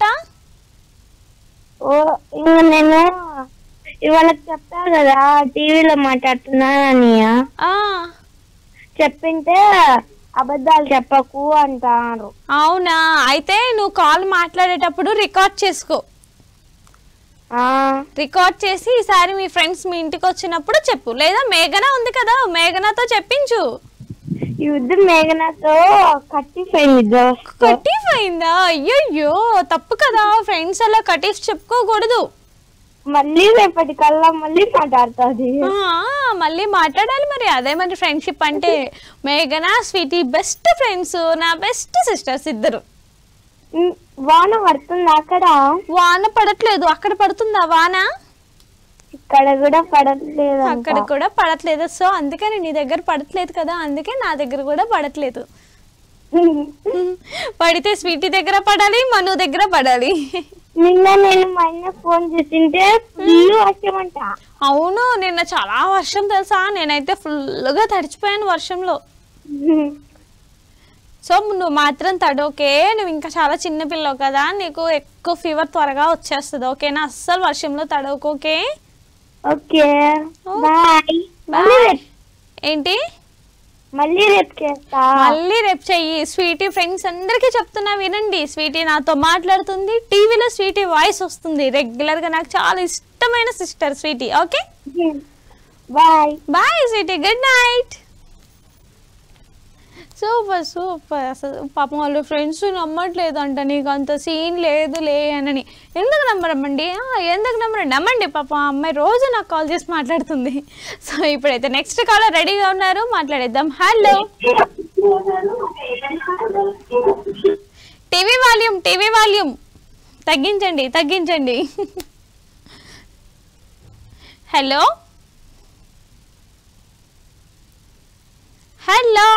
ఓ ఇంకా నేను ఇవాళకి చెప్పా కదా టీవీలో మాట్లాడుతున్నానని
ఆ
చెప్పింటే అబద్ధాలు చెప్పకు అంటారు
అవునా అయితే నువ్వు కాల్ మాట్లాడేటప్పుడు రికార్డ్ చేసుకో
ఆ
రికార్డ్ చేసి ఈసారి మీ ఫ్రెండ్స్ మీ ఇంటికి వచ్చినప్పుడు చెప్పు లేదా మేఘన ఉంది కదా మేఘనతో చెప్పించు
ఈ యుద్ధం మేఘనాతో కట్టిపోయింది దోస్త్
కటీఫ్ అయిందా అయ్యయ్యో తప్పు కదా ఫ్రెండ్స్ అలా కటీఫ్ చెప్పుకోకూడదు
మళ్ళీ రేపటి కల్లా మళ్ళీ మాట్లాడుతుంది
ఆ, మళ్ళీ మాట్లాడాలి మరి అదే మరి ఫ్రెండ్షిప్ అంటే మేఘన స్వీటీ బెస్ట్ ఫ్రెండ్స్ నా బెస్ట్ సిస్టర్స్ ఇద్దరు
ఉమ్, వాన పడుతుంది అక్కడ
వాన పడట్లేదు అక్కడ పడుతుందా వాన
ఇక్కడ కూడా పడట్లేదు
అక్కడ కూడా పడట్లేదు సో అందుకని నీ దగ్గర పడట్లేదు కదా అందుకే నా దగ్గర కూడా పడట్లేదు పడితే స్వీటీ దగ్గర పడాలి మను దగ్గర పడాలి
నిన్న నేను మా అన్న ఫోన్ చేసింటే ఫుల్ వర్షమంట
అవును నిన్న చాలా వర్షం తెలుసా నేనైతే ఫుల్గా తడిచిపోయాను వర్షంలో సో నువ్వు మాత్రం తడోకే నువ్వు ఇంకా చాలా చిన్న పిల్లవు కదా నీకు ఎక్కువ ఫీవర్ త్వరగా వచ్చేస్తుంది ఓకేనా అస్సలు వర్షంలో తడవకోకే
ఓకే బాయ్ మళ్ళీ రేపు
ఏంటి
మళ్ళీ రేపు చేస్తా
మళ్ళీ రేపు చెయ్యి స్వీటీ ఫ్రెండ్స్ అందరికీ చెప్తున్నా వినండి స్వీటీ నాతో మాట్లాడుతుంది టీవీలో స్వీటీ వాయిస్ వస్తుంది రెగ్యులర్ గా నాకు చాలా ఇష్టమైన sister Sweety okay
bye
bye Sweety good night super super అసలు పాపం వాళ్ళు ఫ్రెండ్స్ నమ్మట్లేదంట నీకు అంత సీన్ లేదు లే అనని ఎందుకు నమ్మరమ్మండి ఆ, ఎందుకు నమ్మరండి నమ్మండి పాపం ఆ అమ్మాయి రోజు నాకు కాల్ చేసి మాట్లాడుతుంది సో ఇప్పుడైతే నెక్స్ట్ కాలర్ రెడీగా ఉన్నారు మాట్లాడేద్దాం hello TV volume TV volume తగ్గించండి తగ్గించండి హలో హలో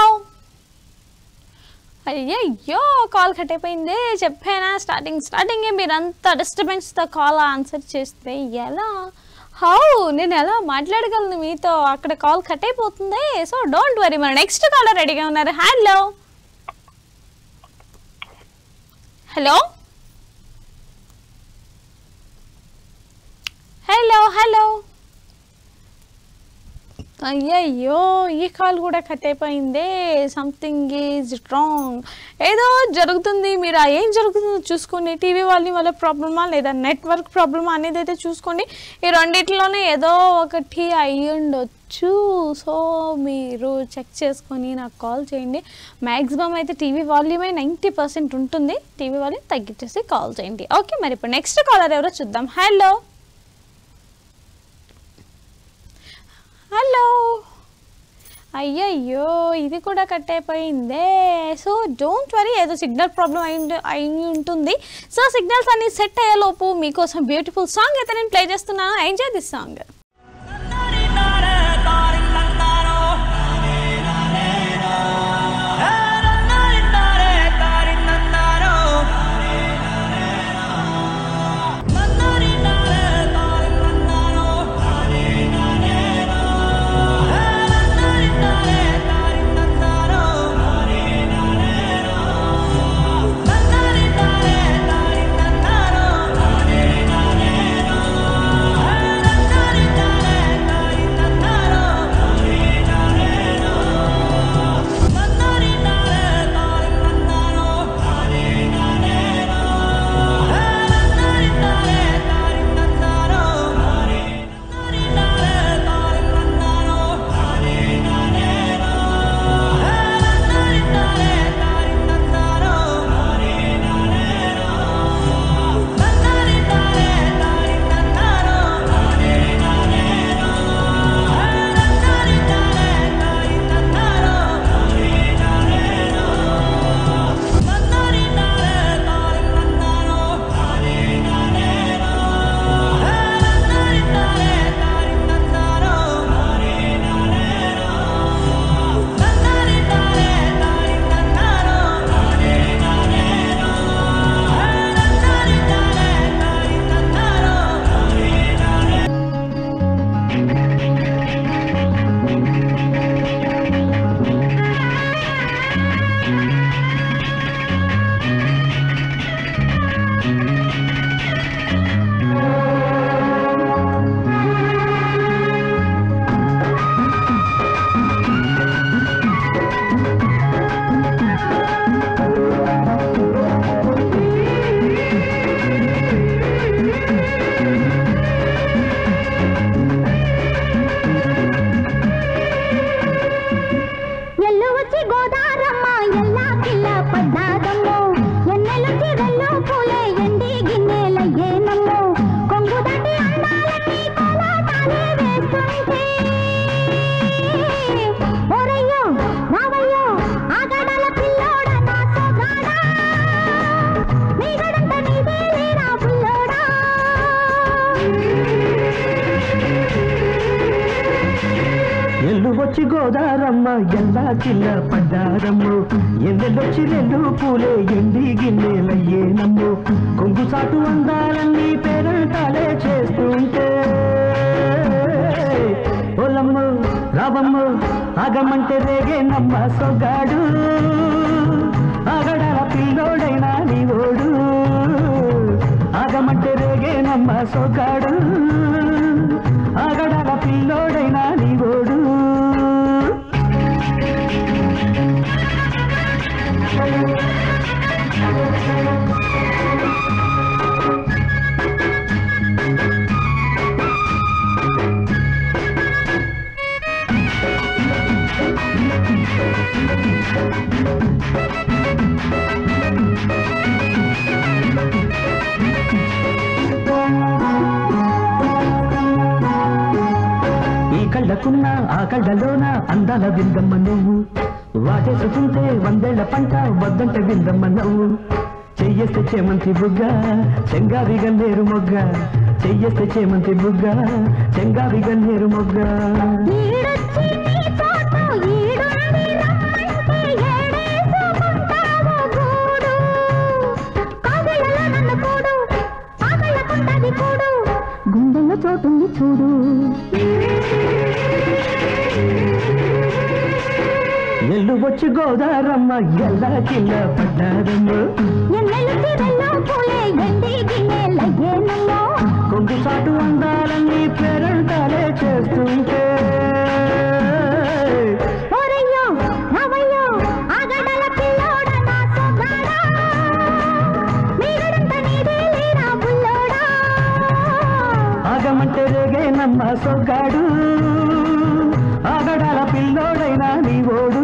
అయ్యయ్యో కాల్ కట్ అయిపోయింది చెప్పానా స్టార్టింగ్ స్టార్టింగే మీరంతా డిస్టర్బెన్స్తో కాల్ ఆన్సర్ చేస్తే ఎలా హౌ నేను ఎలా మాట్లాడగలను మీతో అక్కడ కాల్ కట్ అయిపోతుంది సో డోంట్ వరీ మన నెక్స్ట్ కాలర్ రెడీగా ఉన్నారు హలో హలో హలో హలో అయ్యయ్యో ఈ కాల్ కూడా కట్ అయిపోయిందే సంథింగ్ ఈజ్ రాంగ్ ఏదో జరుగుతుంది మీరు ఆ ఏం జరుగుతుందో చూసుకోండి టీవీ వాళ్ళని వాళ్ళ ప్రాబ్లమా లేదా నెట్వర్క్ ప్రాబ్లమా అనేది అయితే చూసుకోండి ఈ రెండిట్లోనే ఏదో ఒకటి అయి ఉండొచ్చు సో మీరు చెక్ చేసుకొని నాకు కాల్ చేయండి మ్యాక్సిమం అయితే టీవీ వాల్యూమే నైంటీ పర్సెంట్ ఉంటుంది టీవీ వాల్యూమ్ తగ్గించేసి కాల్ చేయండి ఓకే మరి ఇప్పుడు నెక్స్ట్ కాలర్ ఎవరో చూద్దాం హలో హలో అయ్యయ్యో ఇది కూడా కట్ అయిపోయిందే సో డోంట్ వరీ ఏదో సిగ్నల్ ప్రాబ్లం అయి ఉండ- అయి ఉంటుంది సో సిగ్నల్స్ అన్ని సెట్ అయ్యేలోపు మీకోసం బ్యూటిఫుల్ సాంగ్ అయితే నేను ప్లే చేస్తున్నాను ఎంజాయ్ దిస్ సాంగ్
Na గోదారమ్మ ఎల్లా కిల్ల పడ్డారమ్ము ఎన్నెల్లొచ్చి రెండు పూలే ఎండి గిన్నెలయ్యేనమ్ము కొంగు సాటు అందాలన్నీ పేరంటాలే చేస్తుంటే ఓలమ్ము రావమ్ము ఆగమంటే రేగే నమ్మ సొగాడు ఆగడాల పిల్లోడైనా నీ ఓడు ఆగమంటే రేగే నమ్మ సొగాడు ఆగడాల పిల్లోడైనా నీ ఓడు ఈ కళ్ళకున్న ఆ కళ్ళలోన అందాల విందమ్మ నువ్వు వాటేసుకుంటే వందేళ్ల పంట వద్దంటే విందమ్మ నువ్వు చెయ్యేస్తే చేమంతి బుగ్గ చెంగావి గన్నేరు మొగ్గ చెయ్యేస్తే చేమంతి బుగ్గ చెంగావి గన్నేరు మొగ్గ
గుండెల్లో చోటుంది చూడు
ఎల్లు వచ్చి గోదారమ్మ ఎల్లా కిల్ల పడ్డారమ్మ
ఎన్నెలు తీరల్లో పూలే ఎండి గిన్నెలయ్యేనమ్మో
కొంగు సాటు అందాలన్నీ పేరంటాలే చేస్తుంటే
ఓరయ్యో రావయ్యో ఆగడల పిల్లోడ నా సొగాడా మీరంత నీదే లేరా బుల్లోడా
ఆగమంటే రేగే నమ్మ సొగ్గాడు ఆగడాల పిల్లోడైనా నీ ఓడు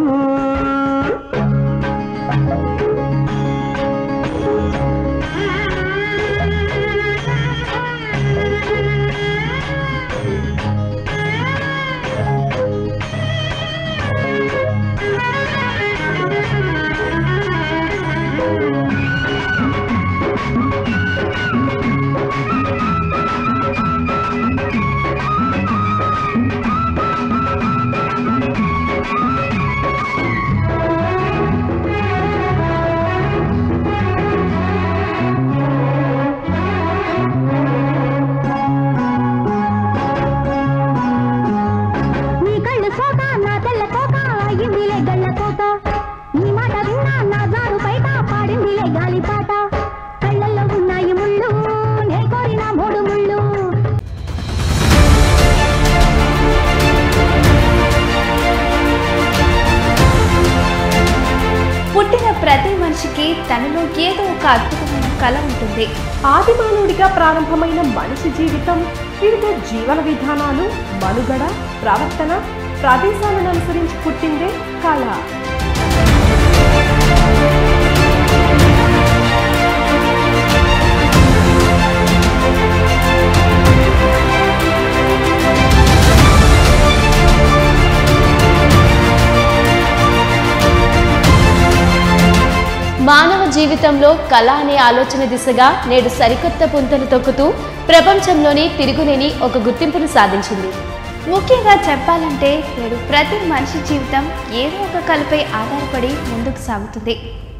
నీ కళ్ళు సోక నా తెల్ల కోక అయ్యిందిలే గళ్ళ కోక నీ మాట విన్నా నా జారు బయట పాడిందిలే గాలి పాట కళ్ళల్లో ఉన్నాయి ముళ్ళు నే కోరిన మూడు ముళ్ళు
పుట్టిన ప్రతి మనిషికి తనలో ఏదో ఒక అద్భుతమైన కళ ఉంటుంది
ఆదిమానవుడిగా ప్రారంభమైన మనిషి జీవితం వివిధ జీవన విధానాలు మనుగడ ప్రవర్తన ప్రదేశాలను అనుసరించి పుట్టిందే కళ
మానవ జీవితంలో కళ అనే ఆలోచన దిశగా నేడు సరికొత్త పుంతలు తొక్కుతూ ప్రపంచంలోనే తిరుగులేని ఒక గుర్తింపును సాధించింది
ముఖ్యంగా చెప్పాలంటే నేడు ప్రతి మనిషి జీవితం ఏదో ఒక కళపై ఆధారపడి ముందుకు సాగుతుంది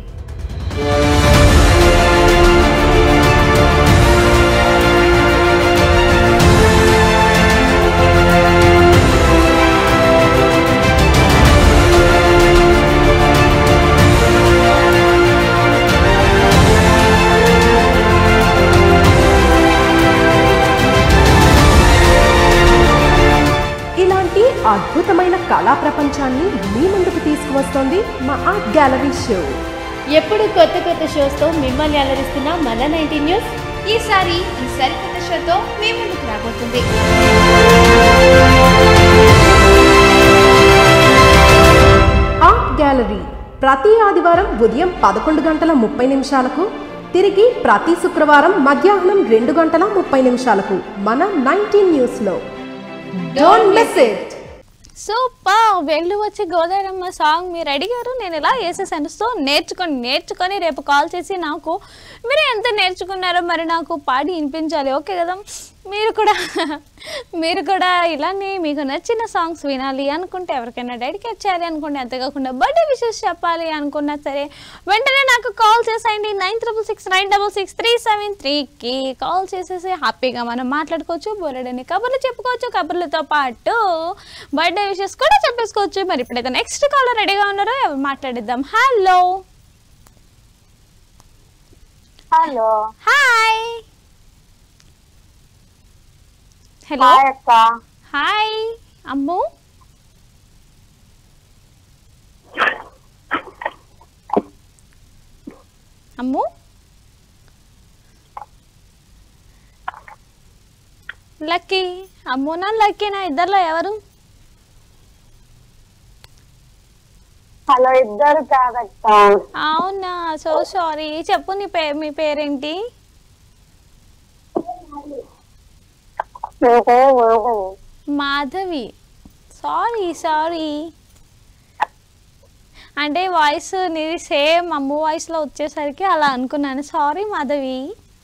ఇలాంటి అద్భుతమైన కళా ప్రపంచాన్ని మీ ముందుకు తీసుకువస్తోంది మా ఆర్ట్ గ్యాలరీ షో
ఎప్పుడు కొత్త కొత్త షోస్తో మిమ్మల్ని అలరిస్తున్న మన నైన్టీ న్యూస్
ఈసారి ఈ సరికొత్త షోతో మీ ముందుకు రాబోతుంది
ఆర్ట్ గ్యాలరీ ప్రతి ఆదివారం ఉదయం పదకొండు గంటల ముప్పై నిమిషాలకు తిరిగి ప్రతి శుక్రవారం మధ్యాహ్నం రెండు గంటల ముప్పై నిమిషాలకు మన నైన్టీన్ న్యూస్లో డోంట్ మిస్ ఇట్
సూపర్ వెళ్ళు వచ్చి గోదావరమ్మ సాంగ్ మీరు అడిగారు నేను ఇలా వేసేసాను సో నేర్చుకొని నేర్చుకొని రేపు కాల్ చేసి నాకు మీరు ఎంత నేర్చుకున్నారో మరి నాకు పాడి వినిపించాలి ఓకే కదా మీరు కూడా మీరు కూడా ఇలానే మీకు నచ్చిన సాంగ్స్ వినాలి అనుకుంటే ఎవరికైనా డెడికేట్ చేయాలి అనుకుంటే అంతేకాకుండా బర్త్డే విషెస్ చెప్పాలి అనుకున్నా సరే వెంటనే నాకు కాల్ చేసేయండి nine triple six nine double six three seven త్రీకి కాల్ చేసేసి హ్యాపీగా మనం మాట్లాడుకోవచ్చు బోలెడని కబుర్లు చెప్పుకోవచ్చు కబుర్లతో పాటు బర్త్డే విషెస్ కూడా చెప్పేసుకోవచ్చు మరి ఇప్పుడైతే నెక్స్ట్ కాలర్ రెడీగా ఉన్నారో ఎవరు మాట్లాడిద్దాం hello
hello
hi hello
hi అక్క
హాయ్ అమ్ము అమ్ము లక్కీ అమ్మునా లక్కీనా ఇద్దర్లో ఎవరు
హలో ఇద్దరు కాదక్క
అవునా సో సారీ చెప్పు నీ పే మీ పేరేంటి మాధవి సారీ సారీ అంటే వాయిస్ నీది సేమ్ అమ్ము వాయిస్లో వచ్చేసరికి అలా అనుకున్నాను sorry Madhavi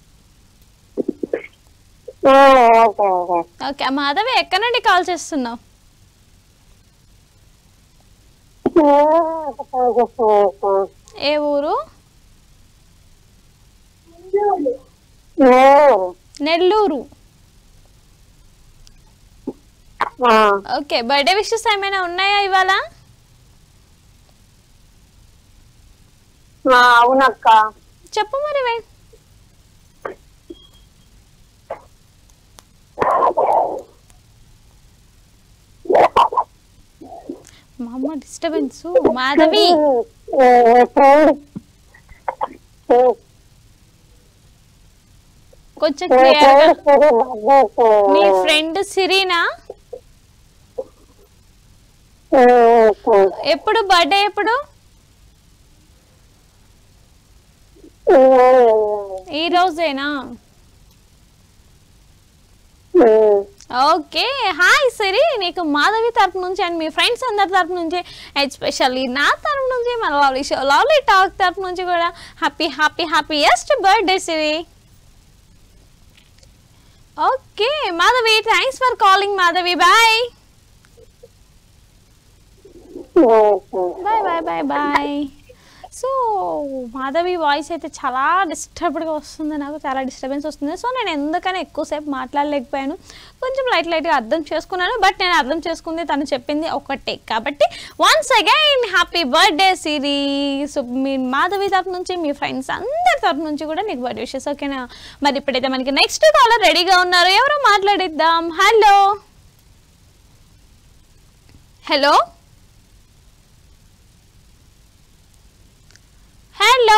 okay okay
okay Madhavi ఎక్కడి నుండి కాల్ చేస్తున్నావు ఏ ఊరు నెల్లూరు ఓకే బర్త్డే విషెస్ ఏమైనా ఉన్నాయా ఇవాళ
అవునక్క
చెప్పు మరి వే మా అమ్మ డిస్టర్బెన్స్ మాధవి కొంచెం క్లియర్ మీ ఫ్రెండ్ సిరీనా ఎప్పుడు బర్త్డే ఎప్పుడు ఈ రోజేనా ఓకే హాయ్ సిరి నీకు మాధవి తరపు నుంచి అండ్ మీ ఫ్రెండ్స్ అందరి తరపు నుంచి ఎస్పెషల్లీ నా తరపు నుంచి మన లవ్లీ షో లవ్లీ టాక్ తరపు నుంచి కూడా happy happy happiest birthday Siri okay Madhavi thanks for calling Madhavi bye bye bye bye bye so Madhavi voice అయితే చాలా డిస్టర్బ్డ్గా వస్తుంది నాకు చాలా డిస్టర్బెన్స్ వస్తుంది సో నేను ఎందుకని ఎక్కువసేపు మాట్లాడలేకపోయాను కొంచెం లైట్ లైట్గా అర్థం చేసుకున్నాను బట్ నేను అర్థం చేసుకుంది తను చెప్పింది ఒకటే కాబట్టి once again happy birthday Siri so మీ మాధవి తరపు నుంచి మీ ఫ్రెండ్స్ అందరి తరపు నుంచి కూడా నీకు బర్త్డే విషెస్ ఓకేనా మరి ఇప్పుడైతే మనకి నెక్స్ట్ కాలర్ రెడీగా ఉన్నారు ఎవరో మాట్లాడిద్దాం హలో హలో హలో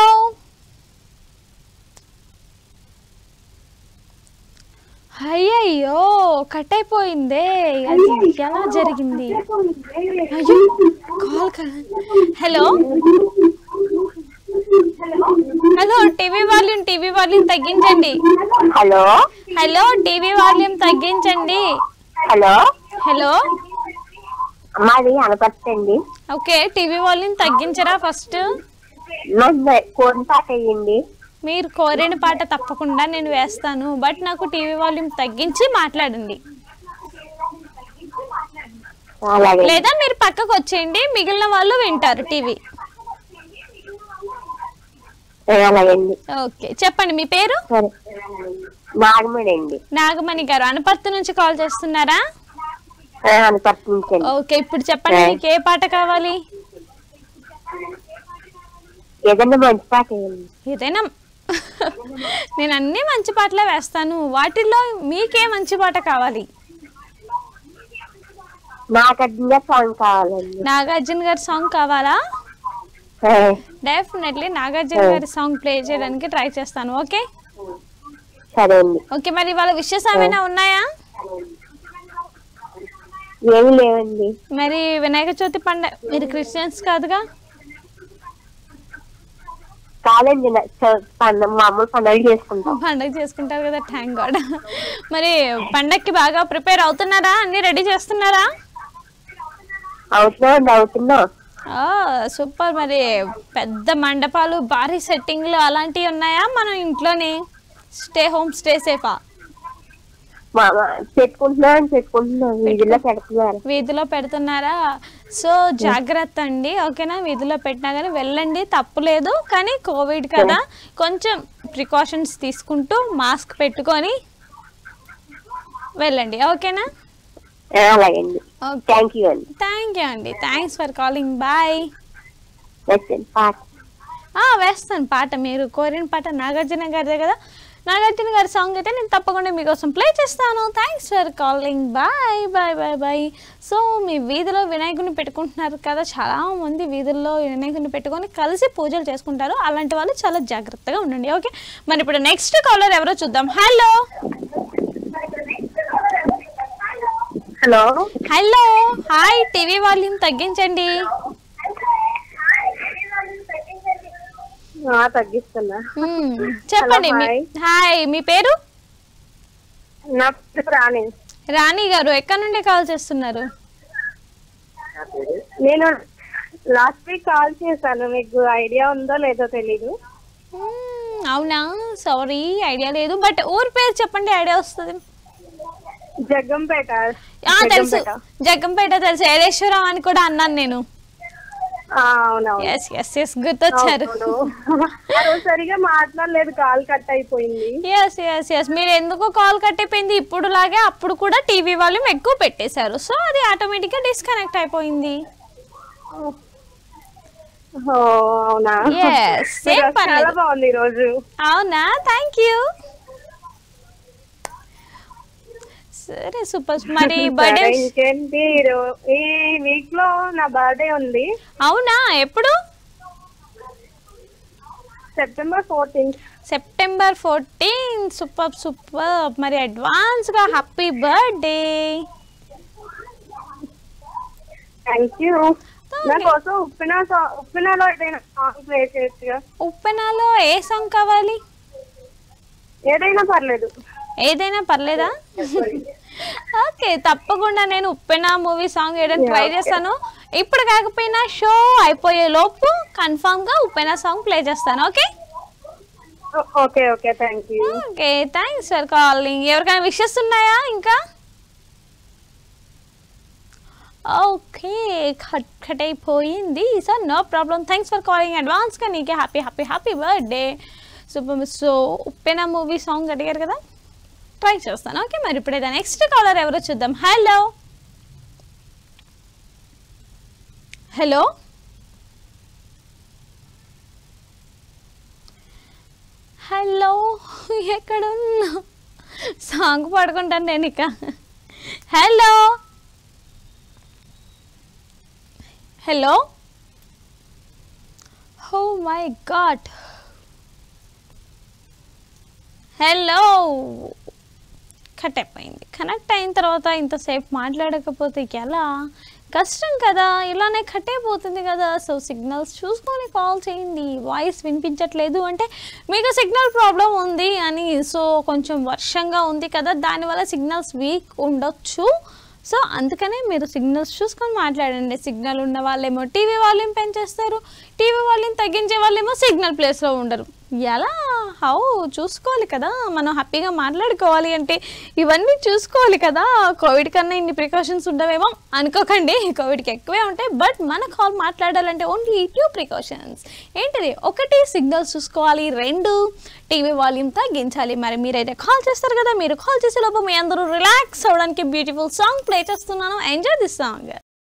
అయ్యయ్యో కట్ అయిపోయిందే అది ఎలా జరిగింది అయ్యో కాల్ కదా hello hello TV volume TV volume తగ్గించండి
హలో
హలో టీవీ వాల్యూమ్ తగ్గించండి
హలో
హలో
మాది అనపర్చండి
ఓకే టీవీ వాల్యూమ్ తగ్గించరా ఫస్ట్
కోన్ పాట వేయండి
మీరు కోరిన పాట తప్పకుండా నేను వేస్తాను బట్ నాకు టీవీ వాల్యూమ్ తగ్గించి మాట్లాడండి
అలాగే
లేదా మీరు పక్కకు వచ్చేయండి మిగిలిన వాళ్ళు వింటారు టీవీ
అలాగండి
ఓకే చెప్పండి మీ పేరు
సరే నాగమేడండి
నాగమణి గారు అనపర్తి నుంచి కాల్ చేస్తున్నారా
అనపర్చించండి
ఓకే ఇప్పుడు చెప్పండి మీకు ఏ పాట కావాలి
ఏదన్నా మంచి పాట వేయండి
ఏదైనా నేను అన్ని మంచి పాటలే వేస్తాను వాటిల్లో మీకే మంచి పాట కావాలి
నాకు అర్థంగా సాంగ్ కావాలండి
నాగార్జున గారి సాంగ్ కావాలా
ఆ,
డెఫినెట్లీ నాగార్జున గారి సాంగ్ ప్లే చేయడానికి ట్రై చేస్తాను ఓకే
సరే అండి
ఓకే మరి వాళ్ళ విషెస్ ఏమైనా ఉన్నాయా
ఏమి లేవండి
మరి వినాయక చవితి పండగ మీరు క్రిస్టియన్స్ కాదుగా
కాదండి నా- చ- పండ- మామూలు పండుగలు చేసుకుంటాం
పండగ చేసుకుంటారు కదా థ్యాంక్ గాడ్ మరి పండగకి బాగా ప్రిపేర్ అవుతున్నారా అన్ని రెడీ చేస్తున్నారా
అవుతున్నాం అవుతున్నాం
సూపర్ మరి పెద్ద మండపాలు భారీ సెట్టింగ్లు అలాంటివి ఉన్నాయా మనం ఇంట్లోనే స్టే హోమ్ స్టే సేఫా
మా- మా- పెట్టుకుంటున్నాను పెట్టుకుంటున్నాను వీధిలో పెడుతున్నారు
వీధిలో పెడుతున్నారా సో జాగ్రత్త అండి ఓకేనా వీధిలో పెట్టినా కానీ వెళ్ళండి తప్పులేదు కానీ కోవిడ్ కదా కొంచెం ప్రికాషన్స్ తీసుకుంటూ మాస్క్ పెట్టుకొని వెళ్ళండి ఓకేనా
ఆ, అలాగండి థ్యాంక్ యూ అండి
థ్యాంక్ యూ అండి థ్యాంక్స్ ఫర్ కాలింగ్ బాయ్
వచ్చండి పాట
వేస్తాను పాట మీరు కోరిన పాట నాగార్జున గారిదే కదా నాగార్జున గారి సాంగ్ అయితే నేను తప్పకుండా మీకోసం ప్లే చేస్తాను thanks for calling bye bye bye bye so మీ వీధిలో వినాయకుడిని పెట్టుకుంటున్నారు కదా చాలా మంది వీధుల్లో వినాయకుడిని పెట్టుకొని కలిసి పూజలు చేసుకుంటారు అలాంటి వాళ్ళు చాలా జాగ్రత్తగా ఉండండి ఓకే మరి ఇప్పుడు నెక్స్ట్ కాలర్ ఎవరో చూద్దాం hello
hello
hello hi TV volume తగ్గించండి
ఆ, తగ్గిస్తున్నా
మ్మ్. చెప్పండి
Hello,
మీ-
hi.
హాయ్ మీ పేరు
నా పేరు రాణి
రాణి గారు ఎక్కడి నుండి కాల్ చేస్తున్నారు
నేను లాస్ట్ వీక్ కాల్ చేశాను మీకు ఐడియా ఉందో లేదో తెలీదు
మ్మ్, అవునా సారీ ఐడియా లేదు బట్ ఊరి పేరు చెప్పండి ఐడియా వస్తుంది
జగ్గంపేట
ఆ, తెలుసు
జగ్గంపేట.
జగ్గంపేట తెలుసు ఏలేశ్వరం అని కూడా అన్నాను నేను
ఆ, అవునవును
ఎస్ ఎస్ ఎస్ గుర్తొచ్చారు
అవును. ఆ రోజు సరిగా మాట్లాడలేదు కాల్ కట్ అయిపోయింది
ఎస్ ఎస్ ఎస్ మీరు ఎందుకు కాల్ కట్టయిపోయింది ఇప్పుడు లాగే అప్పుడు కూడా టీవీ వాల్యూమ్ ఎక్కువ పెట్టేశారు సో అది ఆటోమేటిక్గా డిస్కనెక్ట్ అయిపోయింది
ఓ, అవునా
Yes, ఏం
చాలా
పర్లేదు.
బాగుంది ఈ రోజు
అవునా థ్యాంక్ యూ సరే సూపర్ మరి
సరే,
బర్త్డే
ఇంకేంటి ఈ రో- ఈ వీక్ లో నా బర్త్డే ఉంది
అవునా ఎప్పుడు
September fourteenth
September fourteen super super మరి అడ్వాన్స్గా హ్యాపీ బర్త్డే
థ్యాంక్ యూ నా కోసం ఉప్పిన సా- ఉప్పినలో ఏదైనా సాంగ్ ప్లే చేయొచ్చుగా
ఉప్పెనాలో ఏ సాంగ్ కావాలి
ఏదైనా పర్లేదు
ఏదైనా పర్లేదా ఓకే తప్పకుండా నేను ఉప్పెన మూవీ సాంగ్ వేయడానికి ట్రై చేస్తాను ఇప్పుడు కాకపోయినా షో అయిపోయే లోపు కన్ఫామ్ గా ఉప్పెన సాంగ్ ప్లే చేస్తాను okay
okay okay thank you
okay thanks for calling ఎవరికైనా విషెస్ ఉన్నాయా ఇంకా ఓకే కట్ కట్ అయిపోయింది so no problem thanks for calling అడ్వాన్స్గా నీకే happy happy happy birthday super so Uppena movie song అడిగారు కదా ట్రై చేస్తాను ఓకే మరి ఇప్పుడైతే నెక్స్ట్ కాలర్ ఎవరో చూద్దాం హలో హలో హలో ఎక్కడున్నా సాంగ్ పాడుకుంటాను నేను ఇక hello hello oh my god hello cut అయిపోయింది కనెక్ట్ అయిన తర్వాత ఇంతసేపు మాట్లాడకపోతే ఎలా కష్టం కదా ఇలానే కట్ అయిపోతుంది కదా సో సిగ్నల్స్ చూసుకొని కాల్ చేయండి వాయిస్ వినిపించట్లేదు అంటే మీకు సిగ్నల్ ప్రాబ్లం ఉంది అని సో కొంచెం వర్షంగా ఉంది కదా దానివల్ల సిగ్నల్స్ వీక్ ఉండొచ్చు సో అందుకనే మీరు సిగ్నల్స్ చూసుకొని మాట్లాడండి సిగ్నల్ ఉన్న వాళ్ళేమో టీవీ వాల్యూమ్ పెంచేస్తారు టీవీ వాల్యూమ్ తగ్గించే వాళ్ళేమో సిగ్నల్ ప్లేస్లో ఉండరు ఎలా హౌ చూసుకోవాలి కదా మనం హ్యాపీగా మాట్లాడుకోవాలి అంటే ఇవన్నీ చూసుకోవాలి కదా కోవిడ్ కన్నా ఇన్ని ప్రికాషన్స్ ఉండవేమో అనుకోకండి కోవిడ్కి ఎక్కువే ఉంటాయి బట్ మన కాల్ మాట్లాడాలంటే ఓన్లీ టూ ప్రికాషన్స్ ఏంటిది ఒకటి సిగ్నల్స్ చూసుకోవాలి రెండు టీవీ వాల్యూమ్ తగ్గించాలి మరి మీరైతే కాల్ చేస్తారు కదా మీరు కాల్ చేసే లోపు మీ అందరూ రిలాక్స్ అవ్వడానికి బ్యూటిఫుల్ సాంగ్ ప్లే చేస్తున్నాను ఎంజాయ్ దిస్ సాంగ్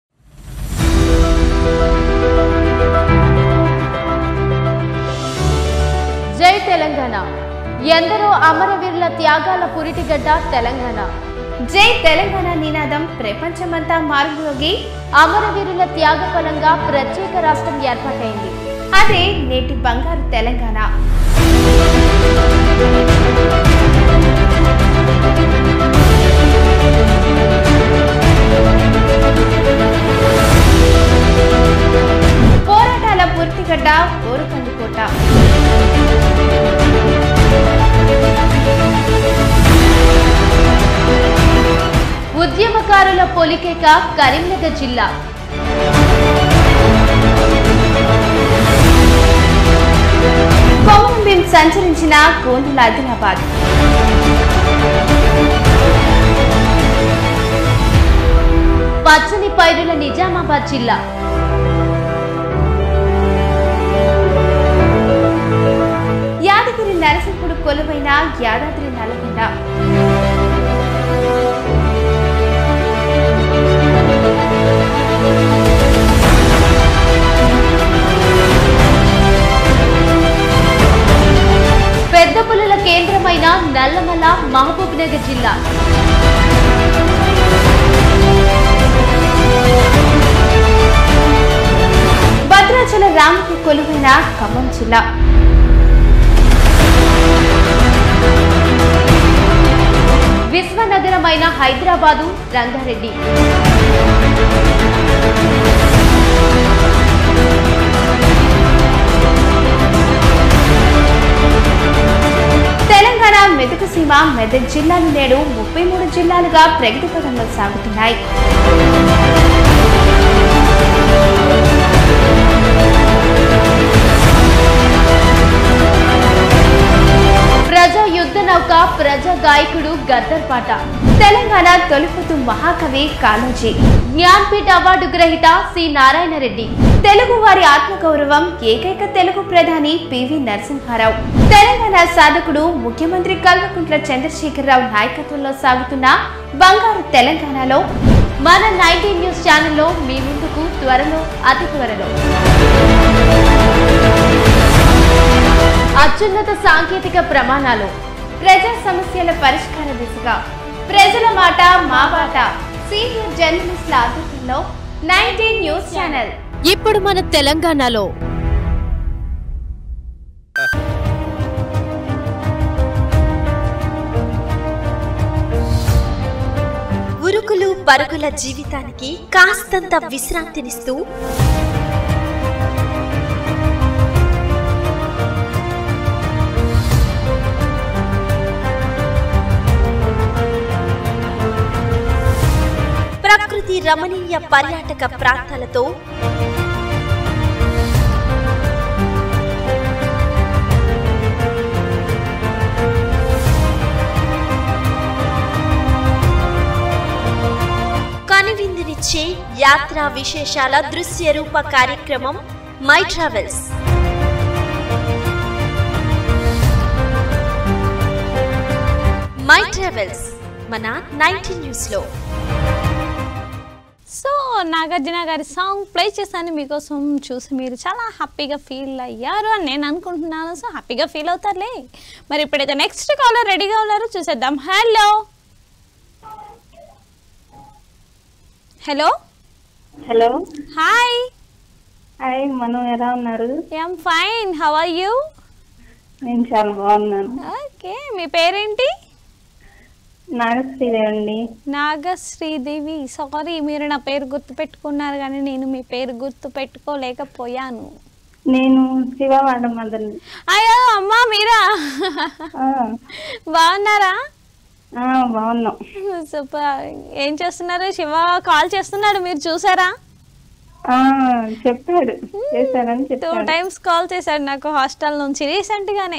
జై తెలంగాణ ఎందరో అమరవీరుల త్యాగాల పురిటిగడ్డ తెలంగాణ జై తెలంగాణ నినాదం ప్రపంచమంతా మారుమోగి అమరవీరుల త్యాగ ఫలంగా ప్రత్యేక రాష్ట్రం ఏర్పాటైంది అదే నేటి బంగారు తెలంగాణ పోరాటాల పూర్తిగడ్డ ఓరుకందుకోట ఉద్యమకారుల పొలికేక కరీంనగర్ జిల్లా కొమరం భీం సంచరించిన గోండుల ఆదిలాబాద్ పచ్చని పైరుల నిజామాబాద్ జిల్లా యాదగిరి నరసింహుడు కొలువైన యాదాద్రి నల్గొండ పెద్ద పులుల కేంద్రమైన నల్లమల మహబూబ్ నగర్ జిల్లా భద్రాచల రాముకి కొలువైన ఖమ్మం జిల్లా విశ్వనగరమైన హైదరాబాదు రంగారెడ్డి తెలంగాణ మెదక్ సీమ మెదక్ జిల్లాలు నేడు ముప్పై మూడు జిల్లాలుగా ప్రగతి పదంలో సాగుతున్నాయి ప్రజా యుద్ధ నౌక ప్రజా గాయకుడు గద్దర్ పాట తెలంగాణ తొలిపుతు మహాకవి కాళోజీ జ్ఞాన్పీఠ్ అవార్డు గ్రహీత సి నారాయణ రెడ్డి తెలుగు వారి ఆత్మగౌరవం ఏకైక తెలుగు ప్రధాని పివి నరసింహారావు తెలంగాణ సాధకుడు ముఖ్యమంత్రి కల్వకుంట్ల చంద్రశేఖరరావు నాయకత్వంలో సాగుతున్న బంగారు తెలంగాణలో మన నైన్టీన్ న్యూస్ ఛానల్లో మీ ముందుకు త్వరలో అతి త్వరలో అత్యున్నత సాంకేతిక ప్రమాణాలు ప్రజా సమస్యల పరిష్కార దిశగా ప్రజల మాట మా బాట సీనియర్ జర్నలిస్టుల ఆధ్వర్యంలో నైన్టీన్ న్యూస్ ఛానల్ ఇప్పుడు మన తెలంగాణలో
ఉరుకులు పరుగుల జీవితానికి కాస్తంత విశ్రాంతినిస్తూ ప్రకృతి రమణీయ పర్యాటక ప్రాంతాలతో కనువిందునిచ్చే యాత్రా విశేషాల దృశ్య రూప కార్యక్రమం మై ట్రావెల్స్ మై ట్రావెల్స్ మన నైన్టీన్ న్యూస్ లో
సో నాగార్జున గారి సాంగ్ ప్లే చేశాను మీకోసం చూసి మీరు చాలా హ్యాపీగా ఫీల్ అయ్యారు అని నేను అనుకుంటున్నాను సో హ్యాపీగా ఫీల్ అవుతారులే మరి ఇప్పుడైతే నెక్స్ట్ కాలర్ రెడీగా ఉన్నారు చూసేద్దాం hello hello
hello
hi
hi మనం ఎలా ఉన్నారు
I'm fine how are you
నేను చాలా బాగున్నాను
ఓకే మీ పేరేంటి
నాగశ్రీదేవి అండి
నాగశ్రీదేవి సారీ మీరు నా పేరు గుర్తు పెట్టుకున్నారు కానీ నేను మీ పేరు గుర్తు పెట్టుకోలేకపోయాను
నేను శివవాడ మదర్ని
అయ్యో అమ్మా మీరా బాగున్నారా
బాగున్నాం
సూపర్ ఏం చేస్తున్నారు శివ కాల్ చేస్తున్నాడు మీరు చూసారా
ఆ, చెప్పాడు చేశానని
టూ
చెప్పాడు
టైమ్స్ కాల్ చేశాడు నాకు హాస్టల్ నుంచి రీసెంట్ గానే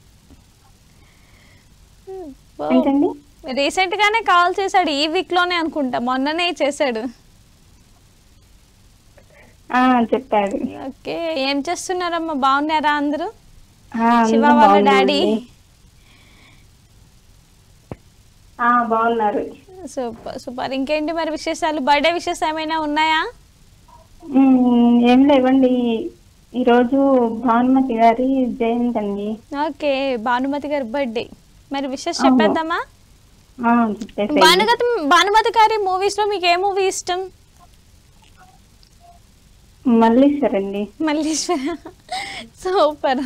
ఏంటండి
రీసెంట్ గానే కాల్ చేశాడు ఈ వీక్ లోనే అనుకుంటా మొన్ననే చేశాడు
ఆ, చెప్పాడు
ఓకే ఏం చేస్తున్నారమ్మా బాగున్నారా అందరూ
ఆ, అందరూ
శివ వాళ్ళ
బాగున్నారండి.
డాడీ
ఆ, బాగున్నారు
సూపర్ సూపర్ ఇంకేంటి మరి విశేషాలు బర్త్డే విషెస్ ఏమైనా ఉన్నాయా
ఉమ్, ఏం లేవండి ఈరోజు భానుమతి గారి జయంతి అండి
ఓకే భానుమతి గారి బర్త్డే మరి విషెస్
అవును.
చెప్పేద్దామా
ఆ, చెప్పేసేయండి.
భానుగతి భానుమతి గారి మూవీస్ లో మీకు ఏ మూవీ ఇష్టం
మల్లీశ్వర్ అండి
మల్లీశ్వర సూపర్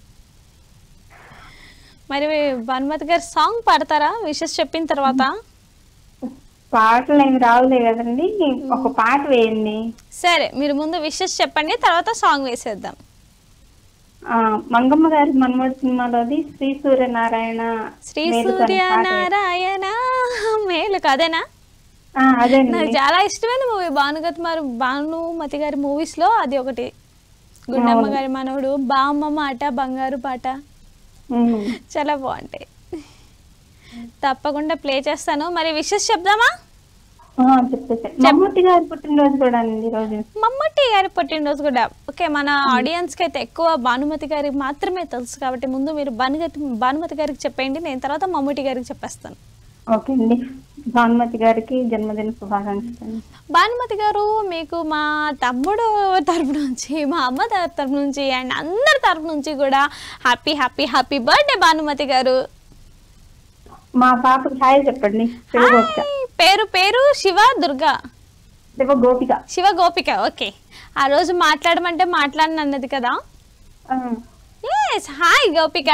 మరి భానుమతి గారి సాంగ్ పాడతారా విషెస్ చెప్పిన తర్వాత
పాటలు ఏమి రావులే కదండి ఒక పాట వేయండి
సరే మీరు ముందు విషెస్ చెప్పండి తర్వాత సాంగ్ వేసేద్దాం
ఆ, మంగమ్మ గారి మన్మోడు సినిమాలోది శ్రీ సూర్యనారాయణ
శ్రీ
మేలుకొని
సూర్య
పాట వేయండి.
నారాయణ మేలు కదేనా
ఆ, అదేనండి
నాకు చాలా ఇష్టమైన మూవీ భానుగతి మరి భానుమతి గారి మూవీస్ లో అది ఒకటి గుండమ్మ
అవును.
గారి మనవడు బామ్మ మాట బంగారు పాట
ఉమ్.
చాలా బాగుంటాయి తప్పకుండా ప్లే చేస్తాను మరి విషెస్ చెప్దామా
చెప్పేసి మమ్మూటి గారి పుట్టినరోజు కూడా అండి ఈరోజు
మమ్మటి గారి పుట్టినరోజు కూడా ఓకే మన ఆడియన్స్ కి అయితే ఎక్కువ భానుమతి గారికి మాత్రమే తెలుసు కాబట్టి ముందు మీరు భానుగతి భానుమతి గారికి చెప్పండి నేను తర్వాత మమ్మూటి గారికి చెప్పేస్తాను
ఓకే అండి భానుమతి గారికి జన్మదిన శుభాకాంక్షలు
భానుమతి గారు మీకు మా తమ్ముడు తరపు నుంచి మా అమ్మ త- తరపు నుంచి అండ్ అందరి తరపు నుంచి కూడా happy happy happy birthday Bhanumathi గారు
మా పాపకి హాయ్ చెప్పండి శివ గోపిక
పేరు పేరు శివ దుర్గా
శివ గోపిక
శివ గోపిక ఓకే ఆ రోజు మాట్లాడమంటే మాట్లాడను అన్నది కదా ఎస్ హాయ్ గోపిక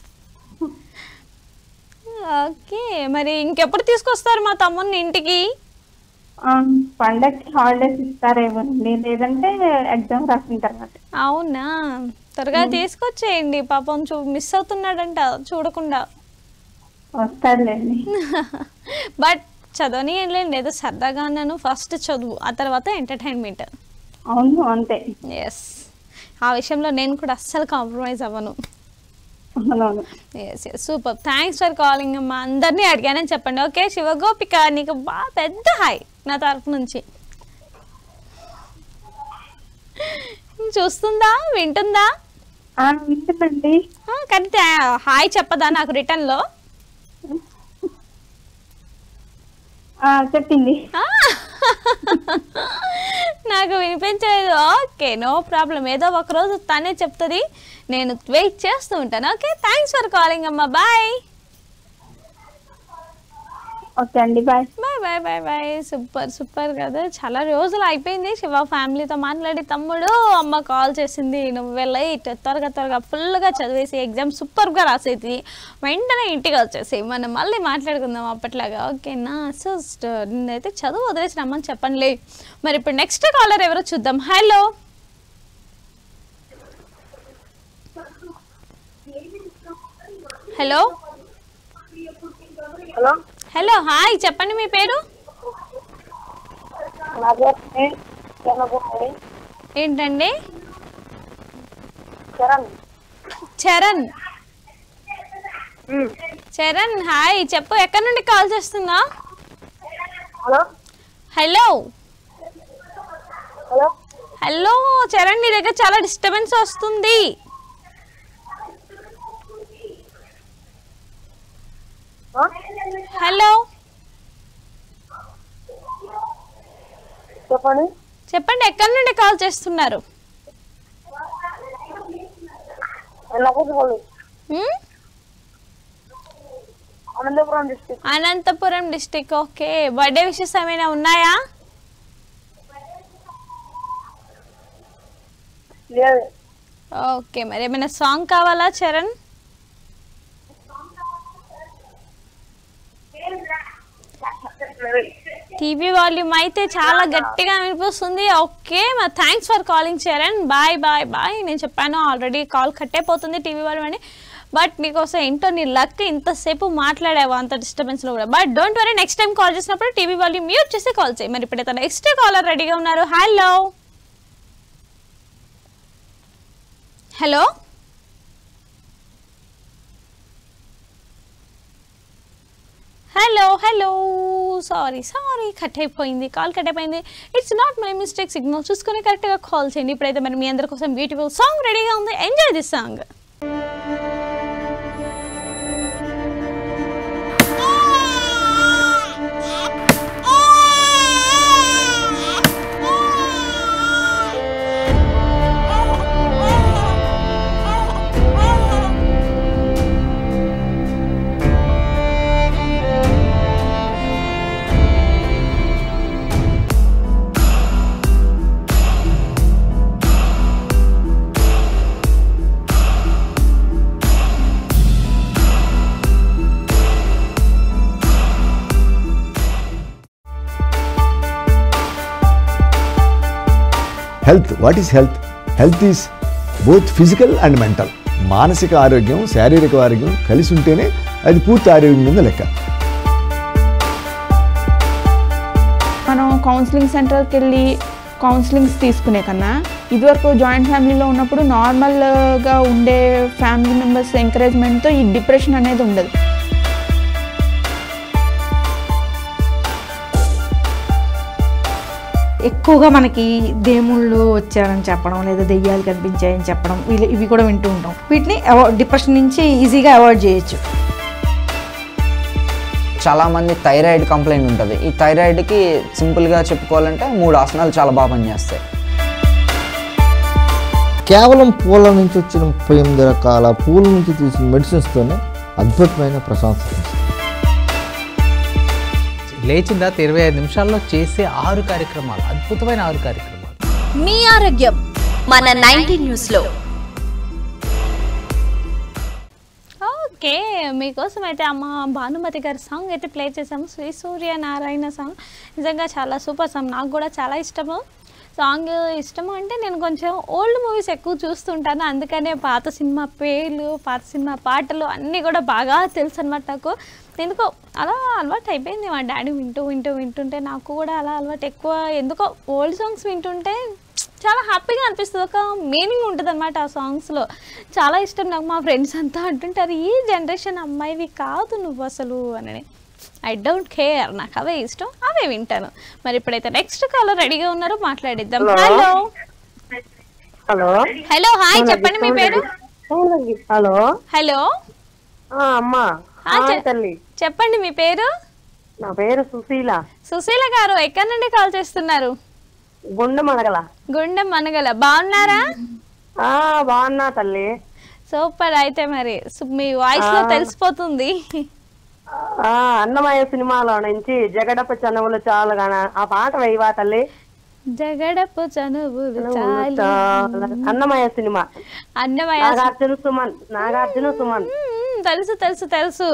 ఓకే మరి ఇంకెప్పుడు తీసుకొస్తారు మా తమ్ముడిని ఇంటికి
ఆ, పండక్కి హాలిడేస్ ఇస్తారేమోనండి లేదంటే ఎగ్జామ్ రాసిన తర్వాత
అవునా త్వరగా తీసుకొచ్చేయండి పాపం చూ మిస్ అవుతున్నాడంట చూడకుండా
వస్తాడులేండి
బట్ చదవని ఏం లేదు ఏదో సరదాగా అన్నాను ఫస్ట్ చదువు ఆ తర్వాత ఎంటర్టైన్మెంట్
అవును అంతే
ఎస్ ఆ విషయంలో నేను కూడా అస్సలు కాంప్రమైజ్ అవ్వను
అవునవును
yes yes super thanks for calling అమ్మా అందరినీ అడిగానని చెప్పండి ఓకే శివగోపిక నీకు బాగా పెద్ద హాయ్ నా తరఫు నుంచి చూస్తుందా వింటుందా
వింటుందండి
కానీ తా- హాయ్ చెప్పదా నాకు రిటర్న్లో
ఆ, చెప్పింది
నాకు వినిపించలేదు ఓకే నో ప్రాబ్లం ఏదో ఒక రోజు తనే చెప్తుంది నేను వెయిట్ చేస్తూ ఉంటాను ఓకే థ్యాంక్స్ ఫర్ కాలింగ్ అమ్మా బాయ్
ఓకే అండి bye
bye bye bye bye super super కదా చాలా రోజులు అయిపోయింది శివ ఫ్యామిలీతో మాట్లాడి తమ్ముడు అమ్మ కాల్ చేసింది నువ్వు వెళ్ళి త్వరగా త్వరగా ఫుల్గా చదివేసి ఎగ్జామ్ సూపర్గా రాసేది వెంటనే ఇంటికి వచ్చేసి మనం మళ్ళీ మాట్లాడుకుందాం అప్పట్లాగా ఓకేనా సో నేనైతే చదువు వదిలేసి రమ్మని చెప్పండి మరి ఇప్పుడు నెక్స్ట్ కాలర్ ఎవరో చూద్దాం hello hello
hello
hello hi చెప్పండి మీ పేరు
నా పేరు చంద్రబాబు
ఏంటండి
చరణ్
చరణ్ చరణ్ హాయ్ చెప్పు ఎక్కడి నుండి కాల్ చేస్తున్నా
hello
hello
hello
hello Charan నీ దగ్గర చాలా డిస్టర్బెన్స్ వస్తుంది హలో
చెప్పండి
చెప్పండి ఎక్కడి నుండి కాల్ చేస్తున్నారు
నవ్వుకోవాలి
హ్మ్?
Anantapur district
Anantapur district okay birthday wishes ఏమైనా ఉన్నాయా
లేదు
ఓకే మరి ఏమైనా సాంగ్ కావాలా చరణ్ టీవీ వాల్యూమ్ అయితే చాలా గట్టిగా వినిపిస్తుంది ఓకే మరి thanks for calling Charan bye bye bye నేను చెప్పాను ఆల్రెడీ కాల్ కట్ అయిపోతుంది టీవీ వాల్యూమ్ అని బట్ నీకోసం ఏంటో నీ లక్ ఇంతసేపు మాట్లాడావు అంత డిస్టర్బెన్స్లో కూడా but don't worry next time call చేసినప్పుడు టీవీ వాల్యూమ్ మ్యూట్ చేసి కాల్ చేయి మరి ఇప్పుడైతే నెక్స్ట్ కాలర్ రెడీగా ఉన్నారు hello hello hello hello sorry sorry cut అయిపోయింది కాల్ కట్ అయిపోయింది it's not my mistake signal చూసుకొని కరెక్ట్గా కాల్ చేయండి ఇప్పుడైతే మరి మీ అందరి కోసం బ్యూటిఫుల్ సాంగ్ రెడీగా ఉంది enjoy this song
health what is health health is both physical and mental మానసిక ఆరోగ్యం శారీరక ఆరోగ్యం కలిసి ఉంటేనే అది పూర్తి ఆరోగ్యం కింద లెక్క
మనం కౌన్సిలింగ్ సెంటర్కి వెళ్ళి కౌన్సిలింగ్స్ తీసుకునే కన్నా ఇదివరకు జాయింట్ ఫ్యామిలీలో ఉన్నప్పుడు నార్మల్గా ఉండే ఫ్యామిలీ మెంబర్స్ ఎంకరేజ్మెంట్తో ఈ డిప్రెషన్ అనేది ఉండదు
ఎక్కువగా మనకి దేవుళ్ళు వచ్చారని చెప్పడం లేదా దెయ్యాలు కనిపించాయని చెప్పడం ఇవి- ఇవి కూడా వింటూ ఉంటాం వీటిని డిప్రెషన్ నుంచి ఈజీగా అవాయిడ్ చేయొచ్చు
చాలామంది థైరాయిడ్ కంప్లైంట్ ఉంటుంది ఈ థైరాయిడ్కి సింపుల్గా చెప్పుకోవాలంటే మూడు ఆసనాలు చాలా బాగా పనిచేస్తాయి
కేవలం పూల నుంచి వచ్చిన ముప్పై ఎనిమిది రకాల పూల నుంచి తీసిన మెడిసిన్స్తోనే అద్భుతమైన ప్రశంస
లేచిన తర్వాత ఇరవై ఐదు నిమిషాల్లో చేసే ఆరు కార్యక్రమాలు అద్భుతమైన ఆరు కార్యక్రమాలు
మీ ఆరోగ్యం మన నైన్టీన్ న్యూస్లో
ఓకే మీకోసం అయితే అమ్మ భానుమతి గారి సాంగ్ అయితే ప్లే చేసాము శ్రీ సూర్య నారాయణ సాంగ్ నిజంగా చాలా సూపర్ సాంగ్ నాకు కూడా చాలా ఇష్టము సాంగ్ ఇష్టము అంటే నేను కొంచెం ఓల్డ్ మూవీస్ ఎక్కువ చూస్తుంటాను అందుకనే పాత సినిమా పేర్లు పాత సినిమా పాటలు అన్నీ కూడా బాగా తెలుసు అనమాట నాకు ఎందుకో అలా అలవాటు అయిపోయింది మా డాడీ వింటూ వింటూ వింటుంటే నాకు కూడా అలా అలవాటు ఎక్కువ ఎందుకో ఓల్డ్ సాంగ్స్ వింటుంటే చాలా హ్యాపీగా అనిపిస్తుంది ఒక మీనింగ్ ఉంటుంది అనమాట ఆ సాంగ్స్లో చాలా ఇష్టం నాకు మా ఫ్రెండ్స్ అంతా అంటుంటారు ఈ జనరేషన్ అమ్మాయివి కాదు నువ్వు అసలు అని ఐ డోంట్ కేర్ నాకు అవే ఇష్టం అవే వింటాను మరి ఇప్పుడైతే నెక్స్ట్ కాలర్ రెడీగా ఉన్నారు మాట్లాడిద్దాం హలో
హలో
హలో హాయ్ చెప్పండి మీ పేరు
హలో
హలో
అమ్మా
ఆ, చె-
తల్లి
చెప్పండి మీ పేరు
నా పేరు సుశీల
సుశీల గారు ఎక్కడి నుండి కాల్ చేస్తున్నారు
గుండె మడగల
గుండె మనగల బాగున్నారా
ఆ బాగున్నా తల్లి
సూపర్ అయితే మరి సు- మీ వాయిస్ లో
ఆ.
తెలిసిపోతుంది
ఆ అన్నమయ్య సినిమాలో నుంచి జగడప చనువులు చాలు గాన ఆ పాట వేయవా తల్లి
జగడపు చనువులు చాలు
చాలు. అన్నమయ్య సినిమా
అన్నమయ్య
నాగార్జున సుమన్ నాగార్జున సుమన్
మ్మ్, తెలుసు తెలుసు తెలుసు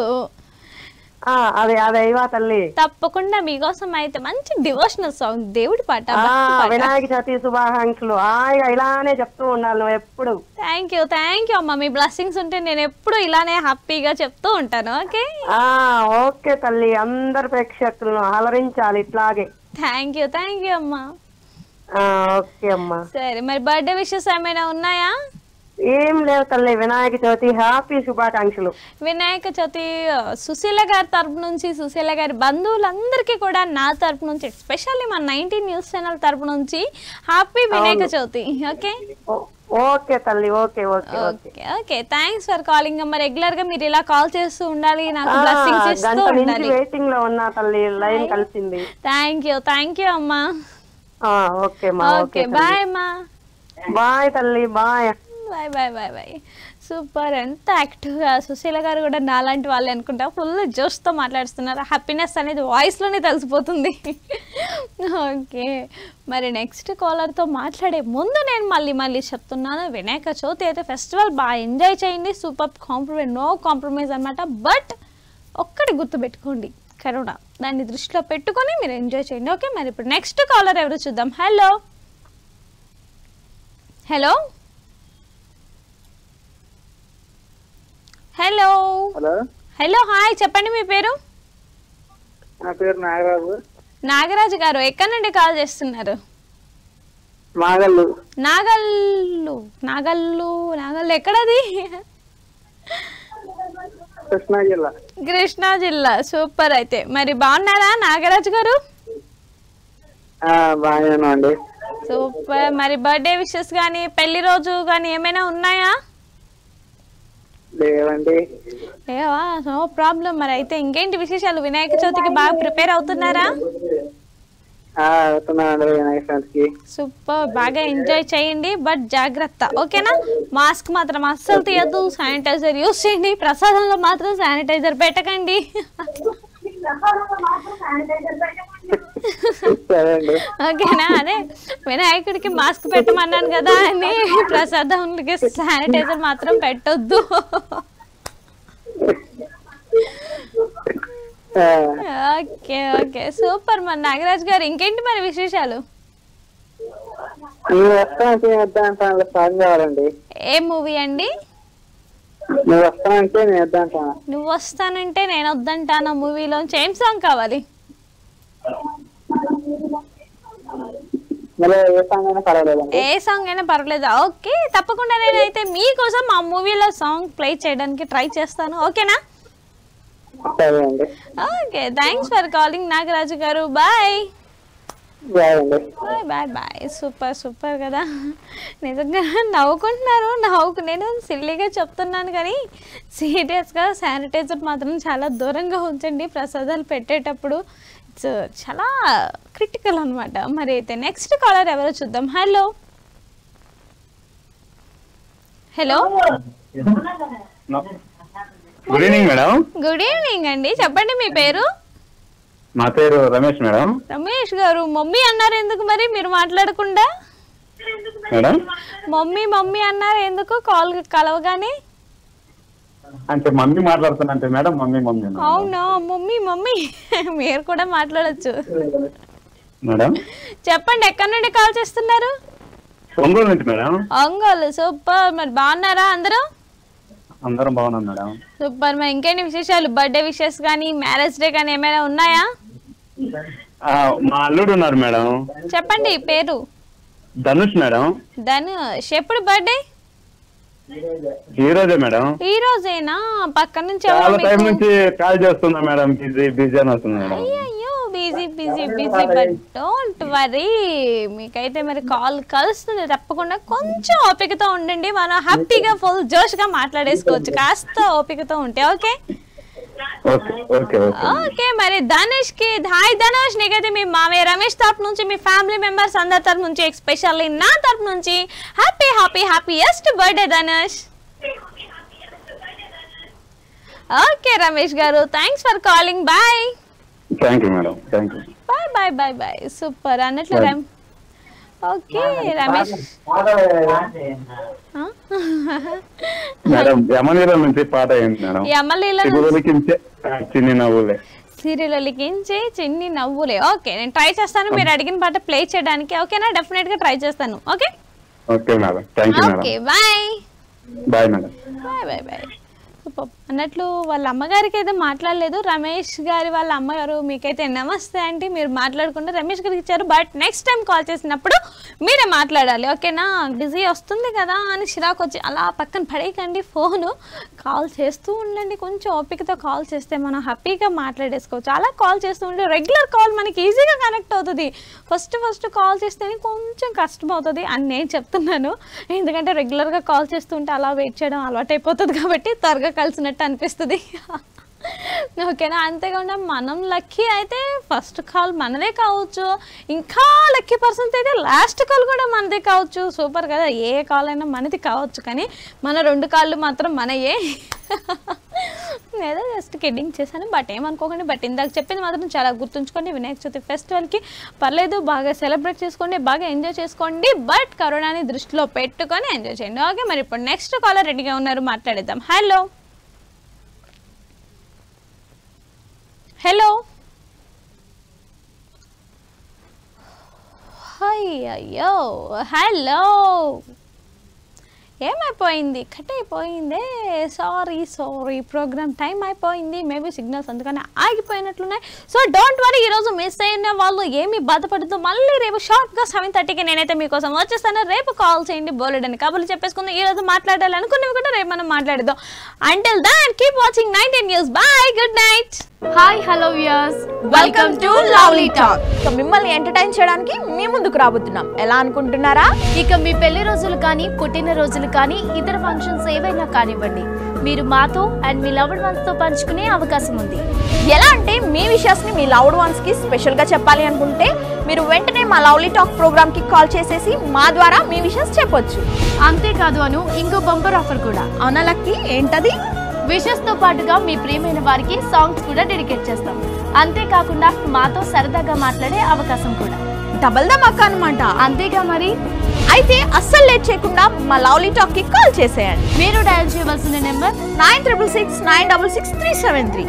ఆ అది అది అయ్యవా తల్లి
తప్పకుండా మీకోసం అయితే మంచి డివోషనల్ సాంగ్ దేవుడి పాట
ఆ
భక్తి పాట
వినాయక చవితి శుభాకాంక్షలు హాయిగా ఇలానే చెప్తూ ఉండాలి నువ్వు ఎప్పుడు
థ్యాంక్ యూ థ్యాంక్ యూ అమ్మ మీ బ్లెస్సింగ్స్ ఉంటే నేను ఎప్పుడు ఇలానే హ్యాపీగా చెప్తూ ఉంటాను ఓకే
ఆ ఓకే తల్లి అందరు ప్రేక్షకులను అలరించాలి ఇట్లాగే
థ్యాంక్ యూ థ్యాంక్ యూ అమ్మా
ఆ ఓకే అమ్మా
సరే మరి బర్త్డే విషెస్ ఏమైనా ఉన్నాయా
ఏం లేవు తల్లి వినాయక చవితి హ్యాపీ శుభాకాంక్షలు
వినాయక చవితి ఆ, సుశీల గారి తరపు నుంచి సుశీల గారి బంధువులందరికీ కూడా నా తరపు నుంచి ఎస్పెషల్లీ మా నైన్టీన్ న్యూస్ ఛానల్ తరపు నుంచి హ్యాపీ వినాయక
అవును.
చవితి ఓకే
ఓకే తల్లి okay okay okay
okay okay thanks for calling అమ్మ రెగ్యులర్ గా మీరు ఇలా కాల్ చేస్తూ ఉండాలి నాకు బ్లెస్సింగ్స్ ఇస్తూ
గంట నుంచి
ఉండాలి
వెయిటింగ్ లో ఉన్నా తల్లి లైన్ కలిసింది
థ్యాంక్ యూ థ్యాంక్ యూ అమ్మా
ఆ, ఓకే మా
ఓకే బాయ్ అమ్మా
బాయ్ తల్లి bye
bye bye bye bye super ఎంత యాక్టివ్గా సుశీల గారు కూడా నాలాంటి వాళ్ళు అనుకుంటా ఫుల్ జోష్తో మాట్లాడుతున్నారు హ్యాపీనెస్ అనేది వాయిస్లోనే తెలిసిపోతుంది ఓకే మరి నెక్స్ట్ కాలర్తో మాట్లాడే ముందు నేను మళ్ళీ మళ్ళీ చెప్తున్నాను వినాయక చవితి అయితే ఫెస్టివల్ బాగా ఎంజాయ్ చేయండి సూపర్ కాంప్రమైజ్ నో కాంప్రమైజ్ అనమాట బట్ ఒక్కటి గుర్తుపెట్టుకోండి కరోనా దాన్ని దృష్టిలో పెట్టుకొని మీరు ఎంజాయ్ చేయండి ఓకే మరి ఇప్పుడు నెక్స్ట్ కాలర్ ఎవరు చూద్దాం hello hello hello
hello
hello hi చెప్పండి మీ పేరు
నా పేరు నాగరాజు
నాగరాజు గారు ఎక్కడి నుండి కాల్ చేస్తున్నారు
మాగల్లు
నాగల్లు నాగల్లు నాగల్లు ఎక్కడది
కృష్ణా జిల్లా
కృష్ణా జిల్లా సూపర్ అయితే మరి బాగున్నారా నాగరాజు గారు
ఆ, బాగానే అండి
సూపర్ మరి బర్త్డే విషెస్ కానీ పెళ్లి రోజు కానీ ఏమైనా ఉన్నాయా
లేవండి
ఏవా నో ప్రాబ్లం మరి అయితే ఇంకేంటి విశేషాలు వినాయక చవితికి బాగా ప్రిపేర్ అవుతున్నారా
ఆ, అవుతున్నానండి వినాయక చవితికి
సూపర్ బాగా ఎంజాయ్ చేయండి బట్ జాగ్రత్త ఓకేనా మాస్క్ మాత్రం అస్సలు తీయద్దు శానిటైజర్ యూస్ చేయండి ప్రసాదంలో మాత్రం శానిటైజర్ పెట్టకండి
సరే అండి
ఓకేనా అదే వినాయకుడికి మాస్క్ పెట్టమన్నాను కదా అని ప్రసాదంకి శానిటైజర్ మాత్రం పెట్టొద్దు
ఆ,
ఓకే ఓకే సూపర్ మరి నాగరాజ్ గారు ఇంకేంటి మరి విశేషాలు
నువ్వు వస్తానంటే నేను వద్దా అంటాను సాంగ్ కావాలండి
ఏ మూవీ అండి
నువ్వు వస్తానంటే నేను వద్దా అంటాను
నువ్వు వస్తానంటే నేను వద్దంటాను మూవీలోంచి ఏం సాంగ్ కావాలి
మళ్ళీ ఏ సాంగ్ అయినా పర్వాలేదండి
ఏ సాంగ్ అయినా పర్వాలేదు ఓకే తప్పకుండా నేనైతే మీకోసం ఆ మూవీలో సాంగ్ ప్లే చేయడానికి ట్రై చేస్తాను ఓకేనా
సరే అండి
okay thanks for calling Nagaraju గారు బాయ్
బాయ్ అండి
bye bye bye super super కదా నిజంగా నవ్వుకుంటున్నారు నవ్వుకు నేను సిల్లీగా చెప్తున్నాను కానీ సీరియస్గా శానిటైజర్ మాత్రం చాలా దూరంగా ఉంచండి ప్రసాదాలు పెట్టేటప్పుడు ఇట్స్ చాలా క్రిటికల్ అనమాట మరి అయితే నెక్స్ట్ కాలర్ ఎవరో చూద్దాం hello hello
good evening madam
good evening అండి చెప్పండి మీ పేరు
నా పేరు రమేష్ మేడం
రమేష్ గారు మమ్మీ అన్నారు ఎందుకు మరి మీరు మాట్లాడకుండా
మేడం
మమ్మీ మమ్మీ అన్నారు ఎందుకు కాల్ కలవగానే
అంటే మమ్మీ మాట్లాడుతున్నంటే మేడం మమ్మీ మమ్మీ అన్నారు.
అవునా మమ్మీ మమ్మీ మీరు కూడా మాట్లాడొచ్చు
మేడం
చెప్పండి ఎక్కడి నుండి కాల్ చేస్తున్నారు
ఒంగోలు నుంచి మేడం
ఒంగోలు సూపర్ మరి బాగున్నారా అందరూ
అందరం బాగున్నాం మేడం
సూపర్ మరి ఇంకేంటి విశేషాలు బర్త్డే విషెస్ కానీ మ్యారేజ్ డే కానీ ఏమైనా ఉన్నాయా
ఆ, మా అల్లుడు ఉన్నారు మేడం
చెప్పండి పేరు
ధనుష్ మేడం
ధనుష్ ఎప్పుడు బర్త్డే
ఈ రోజే మేడం
ఈ రోజేనా పక్క నుంచి
చాలా
ఎవరో
టైం
మీకు
నుంచి కాల్ చేస్తున్నా మేడం బిజీ బిజీ అని వస్తుంది మేడం
అయ్యో busy busy busy but don't worry మీకైతే మరి కాల్ కలుస్తుంది తప్పకుండా కొంచెం ఓపికతో ఉండండి మనం హ్యాపీగా ఫుల్ జోష్గా మాట్లాడేసుకోవచ్చు కాస్త ఓపికతో ఉంటే okay
okay okay okay
okay మరి ధనుష్ కి హాయ్ ధనుష్ నీకైతే మీ మామయ్య రమేష్ తరపు నుంచి మీ ఫ్యామిలీ మెంబర్స్ అందరి తరపు నుంచి ఎస్పెషల్లీ నా తరపు నుంచి happy happy happiest birthday Dhanush okay Ramesh గారు thanks for calling bye
thank you madam thank you
bye bye bye bye super అన్నట్లు
Bye.
రమ్ ఓకే రమేష్ ఆ?
మేడం యమనీల నుంచి పాట అయింది మేడం
యమలీల నుంచి-
చిగురులకించే చిన్ని నవ్వులే
సీరియల్ లిఖించి చిన్ని నవ్వులే ఓకే నేను ట్రై చేస్తాను మీరు అడిగిన పాట ప్లే చేయడానికి ఓకేనా డెఫినెట్ గా ట్రై చేస్తాను okay
okay madam thank you
okay
madam
bye
bye madam
bye bye bye super అన్నట్లు వాళ్ళ అమ్మగారికి అయితే మాట్లాడలేదు రమేష్ గారి వాళ్ళ అమ్మగారు మీకైతే నమస్తే అంటే మీరు మాట్లాడకుండా రమేష్ గారికి ఇచ్చారు బట్ నెక్స్ట్ టైం కాల్ చేసినప్పుడు మీరే మాట్లాడాలి ఓకేనా బిజీ వస్తుంది కదా అని చిరాకు వచ్చి అలా పక్కన పడేయకండి ఫోను కాల్ చేస్తూ ఉండండి కొంచెం ఓపికతో కాల్ చేస్తే మనం హ్యాపీగా మాట్లాడేసుకోవచ్చు అలా కాల్ చేస్తూ ఉంటే రెగ్యులర్ కాల్ మనకి ఈజీగా కనెక్ట్ అవుతుంది ఫస్ట్ ఫస్ట్ కాల్ చేస్తేనే కొంచెం కష్టం అవుతుంది అని నేను చెప్తున్నాను ఎందుకంటే రెగ్యులర్గా కాల్ చేస్తుంటే అలా వెయిట్ చేయడం అలవాటు అయిపోతుంది కాబట్టి త్వరగా కలిసినట్టు అనిపిస్తుంది ఓకేనా అంతేకాకుండా మనం లక్కీ అయితే ఫస్ట్ కాల్ మనదే కావచ్చు ఇంకా లక్కీ పర్సన్స్ అయితే లాస్ట్ కాల్ కూడా మనదే కావచ్చు సూపర్ కదా ఏ కాల్ అయినా మనది కావచ్చు కానీ మన రెండు కాళ్ళు మాత్రం మనయే ఏదో జస్ట్ కిడ్డింగ్ చేశాను బట్ ఏమనుకోకండి బట్ ఇందాక చెప్పింది మాత్రం చాలా గుర్తుంచుకోండి వినాయక చవితి ఫెస్టివల్కి పర్లేదు బాగా సెలబ్రేట్ చేసుకోండి బాగా ఎంజాయ్ చేసుకోండి బట్ కరోనాని దృష్టిలో పెట్టుకొని ఎంజాయ్ చేయండి ఓకే మరి ఇప్పుడు నెక్స్ట్ కాలర్ రెడీగా ఉన్నారు మాట్లాడేద్దాం హలో హలో హాయ్ అయ్యో హలో ఏమైపోయింది కట్ అయిపోయిందే సారీ సారీ ప్రోగ్రామ్ టైం అయిపోయింది మేబీ సిగ్నల్స్ అందుకని ఆగిపోయినట్లున్నాయి సో డోంట్ వరీ ఈరోజు మిస్ అయిన వాళ్ళు ఏమి బాధపడుతూ మళ్ళీ రేపు షార్ప్గా సెవెన్ థర్టీకి నేనైతే మీకోసం వచ్చేస్తాను రేపు కాల్ చేయండి బోలెడని కబుర్లు చెప్పేసుకుందాం ఈరోజు మాట్లాడాలి అనుకున్నవి కూడా రేపు మనం మాట్లాడదాం until then keep watching nineteen news bye good night
hi hello viewers welcome to lovely talk so మిమ్మల్ని ఎంటర్టైన్ చేయడానికి మీ ముందుకు రాబోతున్నాం ఎలా అనుకుంటున్నారా
ఇక మీ పెళ్లి రోజులు కానీ పుట్టిన రోజులు కానీ ఇతర ఫంక్షన్స్ ఏవైనా కానివ్వండి మీరు మాతో అండ్ మీ లవ్డ్ వన్స్ తో పంచుకునే అవకాశం ఉంది
ఎలా అంటే మీ విషయాస్ ని మీ లవ్డ్ వన్స్ కి స్పెషల్ గా చెప్పాలి అనుకుంటే మీరు వెంటనే మా లవ్లీ టాక్ ప్రోగ్రామ్ కి కాల్ చేసేసి మా ద్వారా మీ విషయాస్ చెప్పొచ్చు
అంతేకాదు అను ఇంకో బంపర్ ఆఫర్ కూడా
అవునా లక్కీ ఏంటది
విషెస్ తో పాటుగా మీ ప్రియమైన వారికి సాంగ్స్ కూడా డెడికేట్ చేస్తాం అంతేకాకుండా మాతో సరదాగా మాట్లాడే అవకాశం కూడా
డబల్ ధమాకా అనమాట
అంతేగా మరి
అయితే అస్సలు లేట్ చేయకుండా మా లవ్లీ టాక్ కి కాల్ చేసేయండి
మీరు డయల్ చేయవలసిన number
nine triple six nine double six three seven three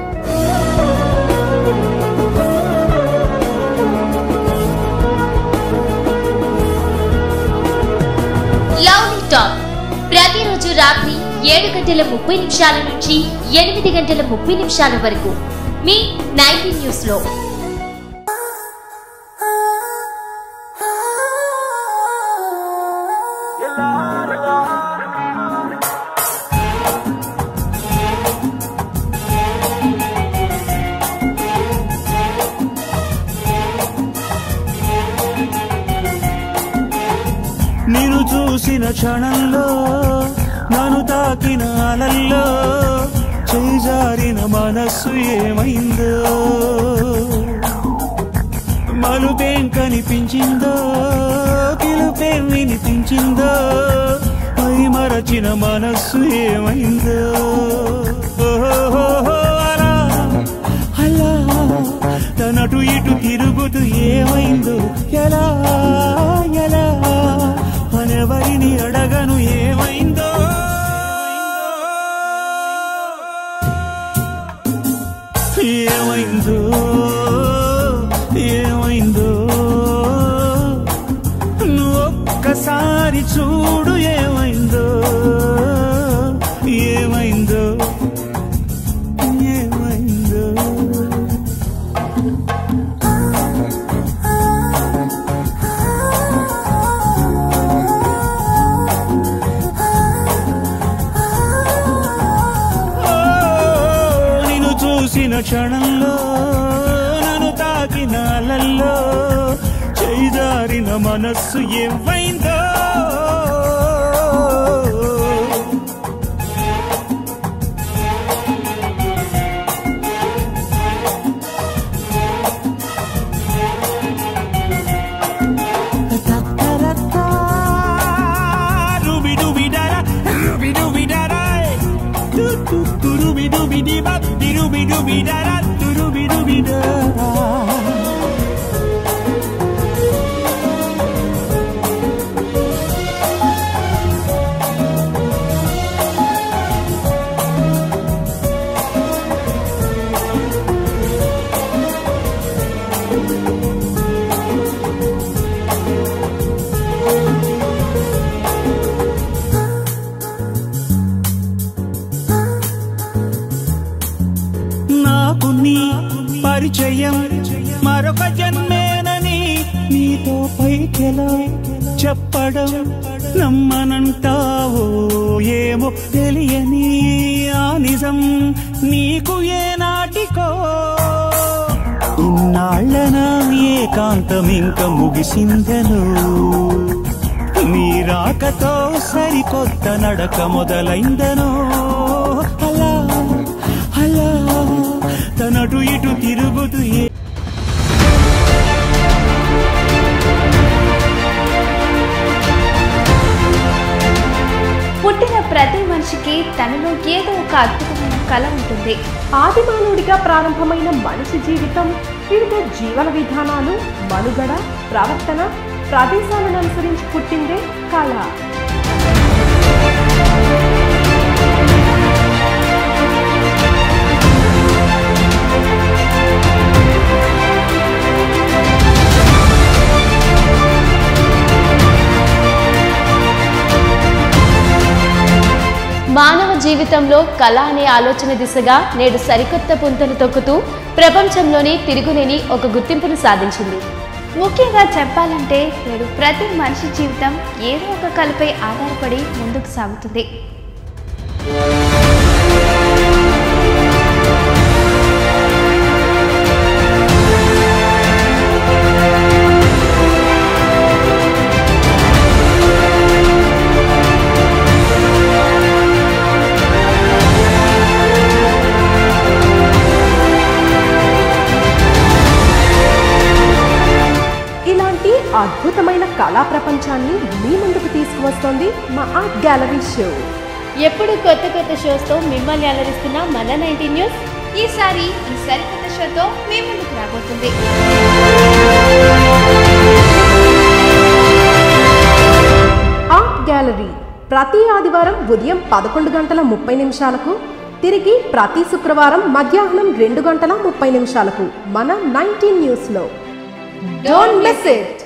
lovely talk ప్రతిరోజు రాత్రి ఏడు గంటల ముప్పై నిమిషాల నుంచి ఎనిమిది గంటల ముప్పై నిమిషాల వరకు మీ నైన్టీ న్యూస్ లో
Thank you.
చూసిన క్షణంలో నన్ను తాకిన అలల్లో చేజారిన మనస్సు ఏమైందో మలుపేం కనిపించిందో పిలుపేం వినిపించిందో పై మరచిన మనస్సు ఏమైందో ఓహోహోహో అలా అలా తనటు ఇటు తిరుగుతూ ఏమైందో ఎలా ఎలా అనెవరిని అడగను ఏమైందో ఏమైందో ఏమైందో నువ్వు ఒక్కసారి చూడు ఏమైందో ఏమైందో ఏమైందో ఓ, నిన్ను చూసిన క్షణంలో నన్ను తాకిన అలల్లో చేజారిన మనస్సు ఏమైందో Rubi-dooby-da-da, rubi-dooby-da-da. Du-du-du-rubi-dooby-dee-bop, dee-rubi-dooby-da-da, du-rubi-dooby-da. నాకు నీ పరిచయం మరొక జన్మేనని నీతో పైకెలా చెప్పడం నమ్మనంటావో ఏమో తెలియని ఆ నిజం నీకు ఏ నాటికో ఇన్నాళ్ళన ఏకాంతం ఇంక ముగిసిందను నీ రాకతో సరికొత్త నడక మొదలైందనో అలా అలా తనటు ఇటు తిరుగుతూ ఏ
పుట్టిన ప్రతి మనిషికి తనలో ఏదో ఒక అద్భుతమైన కళ ఉంటుంది
ఆదిమానవుడిగా ప్రారంభమైన మనిషి జీవితం వివిధ జీవన విధానాలు మనుగడ ప్రవర్తన ప్రదేశాలను అనుసరించి పుట్టిందే కళ
మానవ జీవితంలో కళ అనే ఆలోచన దిశగా నేడు సరికొత్త పుంతలు తొక్కుతూ ప్రపంచంలోనే తిరుగులేని ఒక గుర్తింపును సాధించింది ముఖ్యంగా చెప్పాలంటే నేడు ప్రతి మనిషి జీవితం ఏదో ఒక కళపై ఆధారపడి ముందుకు సాగుతుంది
ఇలాంటి అద్భుతమైన కళా ప్రపంచాన్ని మీ ముందుకు తీసుకువస్తోంది మా ఆర్ట్ గ్యాలరీ షో
ఎప్పుడు కొత్త కొత్త షోస్తో మిమ్మల్ని అలరిస్తున్న మన నైన్టీ న్యూస్ ఈసారి ఈ సరికొత్త షోతో మీ ముందుకు రాబోతుంది
ఆర్ట్ గ్యాలరీ ప్రతి ఆదివారం ఉదయం పదకొండు గంటల ముప్పై నిమిషాలకు తిరిగి ప్రతి శుక్రవారం మధ్యాహ్నం రెండు గంటల ముప్పై నిమిషాలకు మన నైన్టీన్ న్యూస్లో డోంట్ మిస్ ఇట్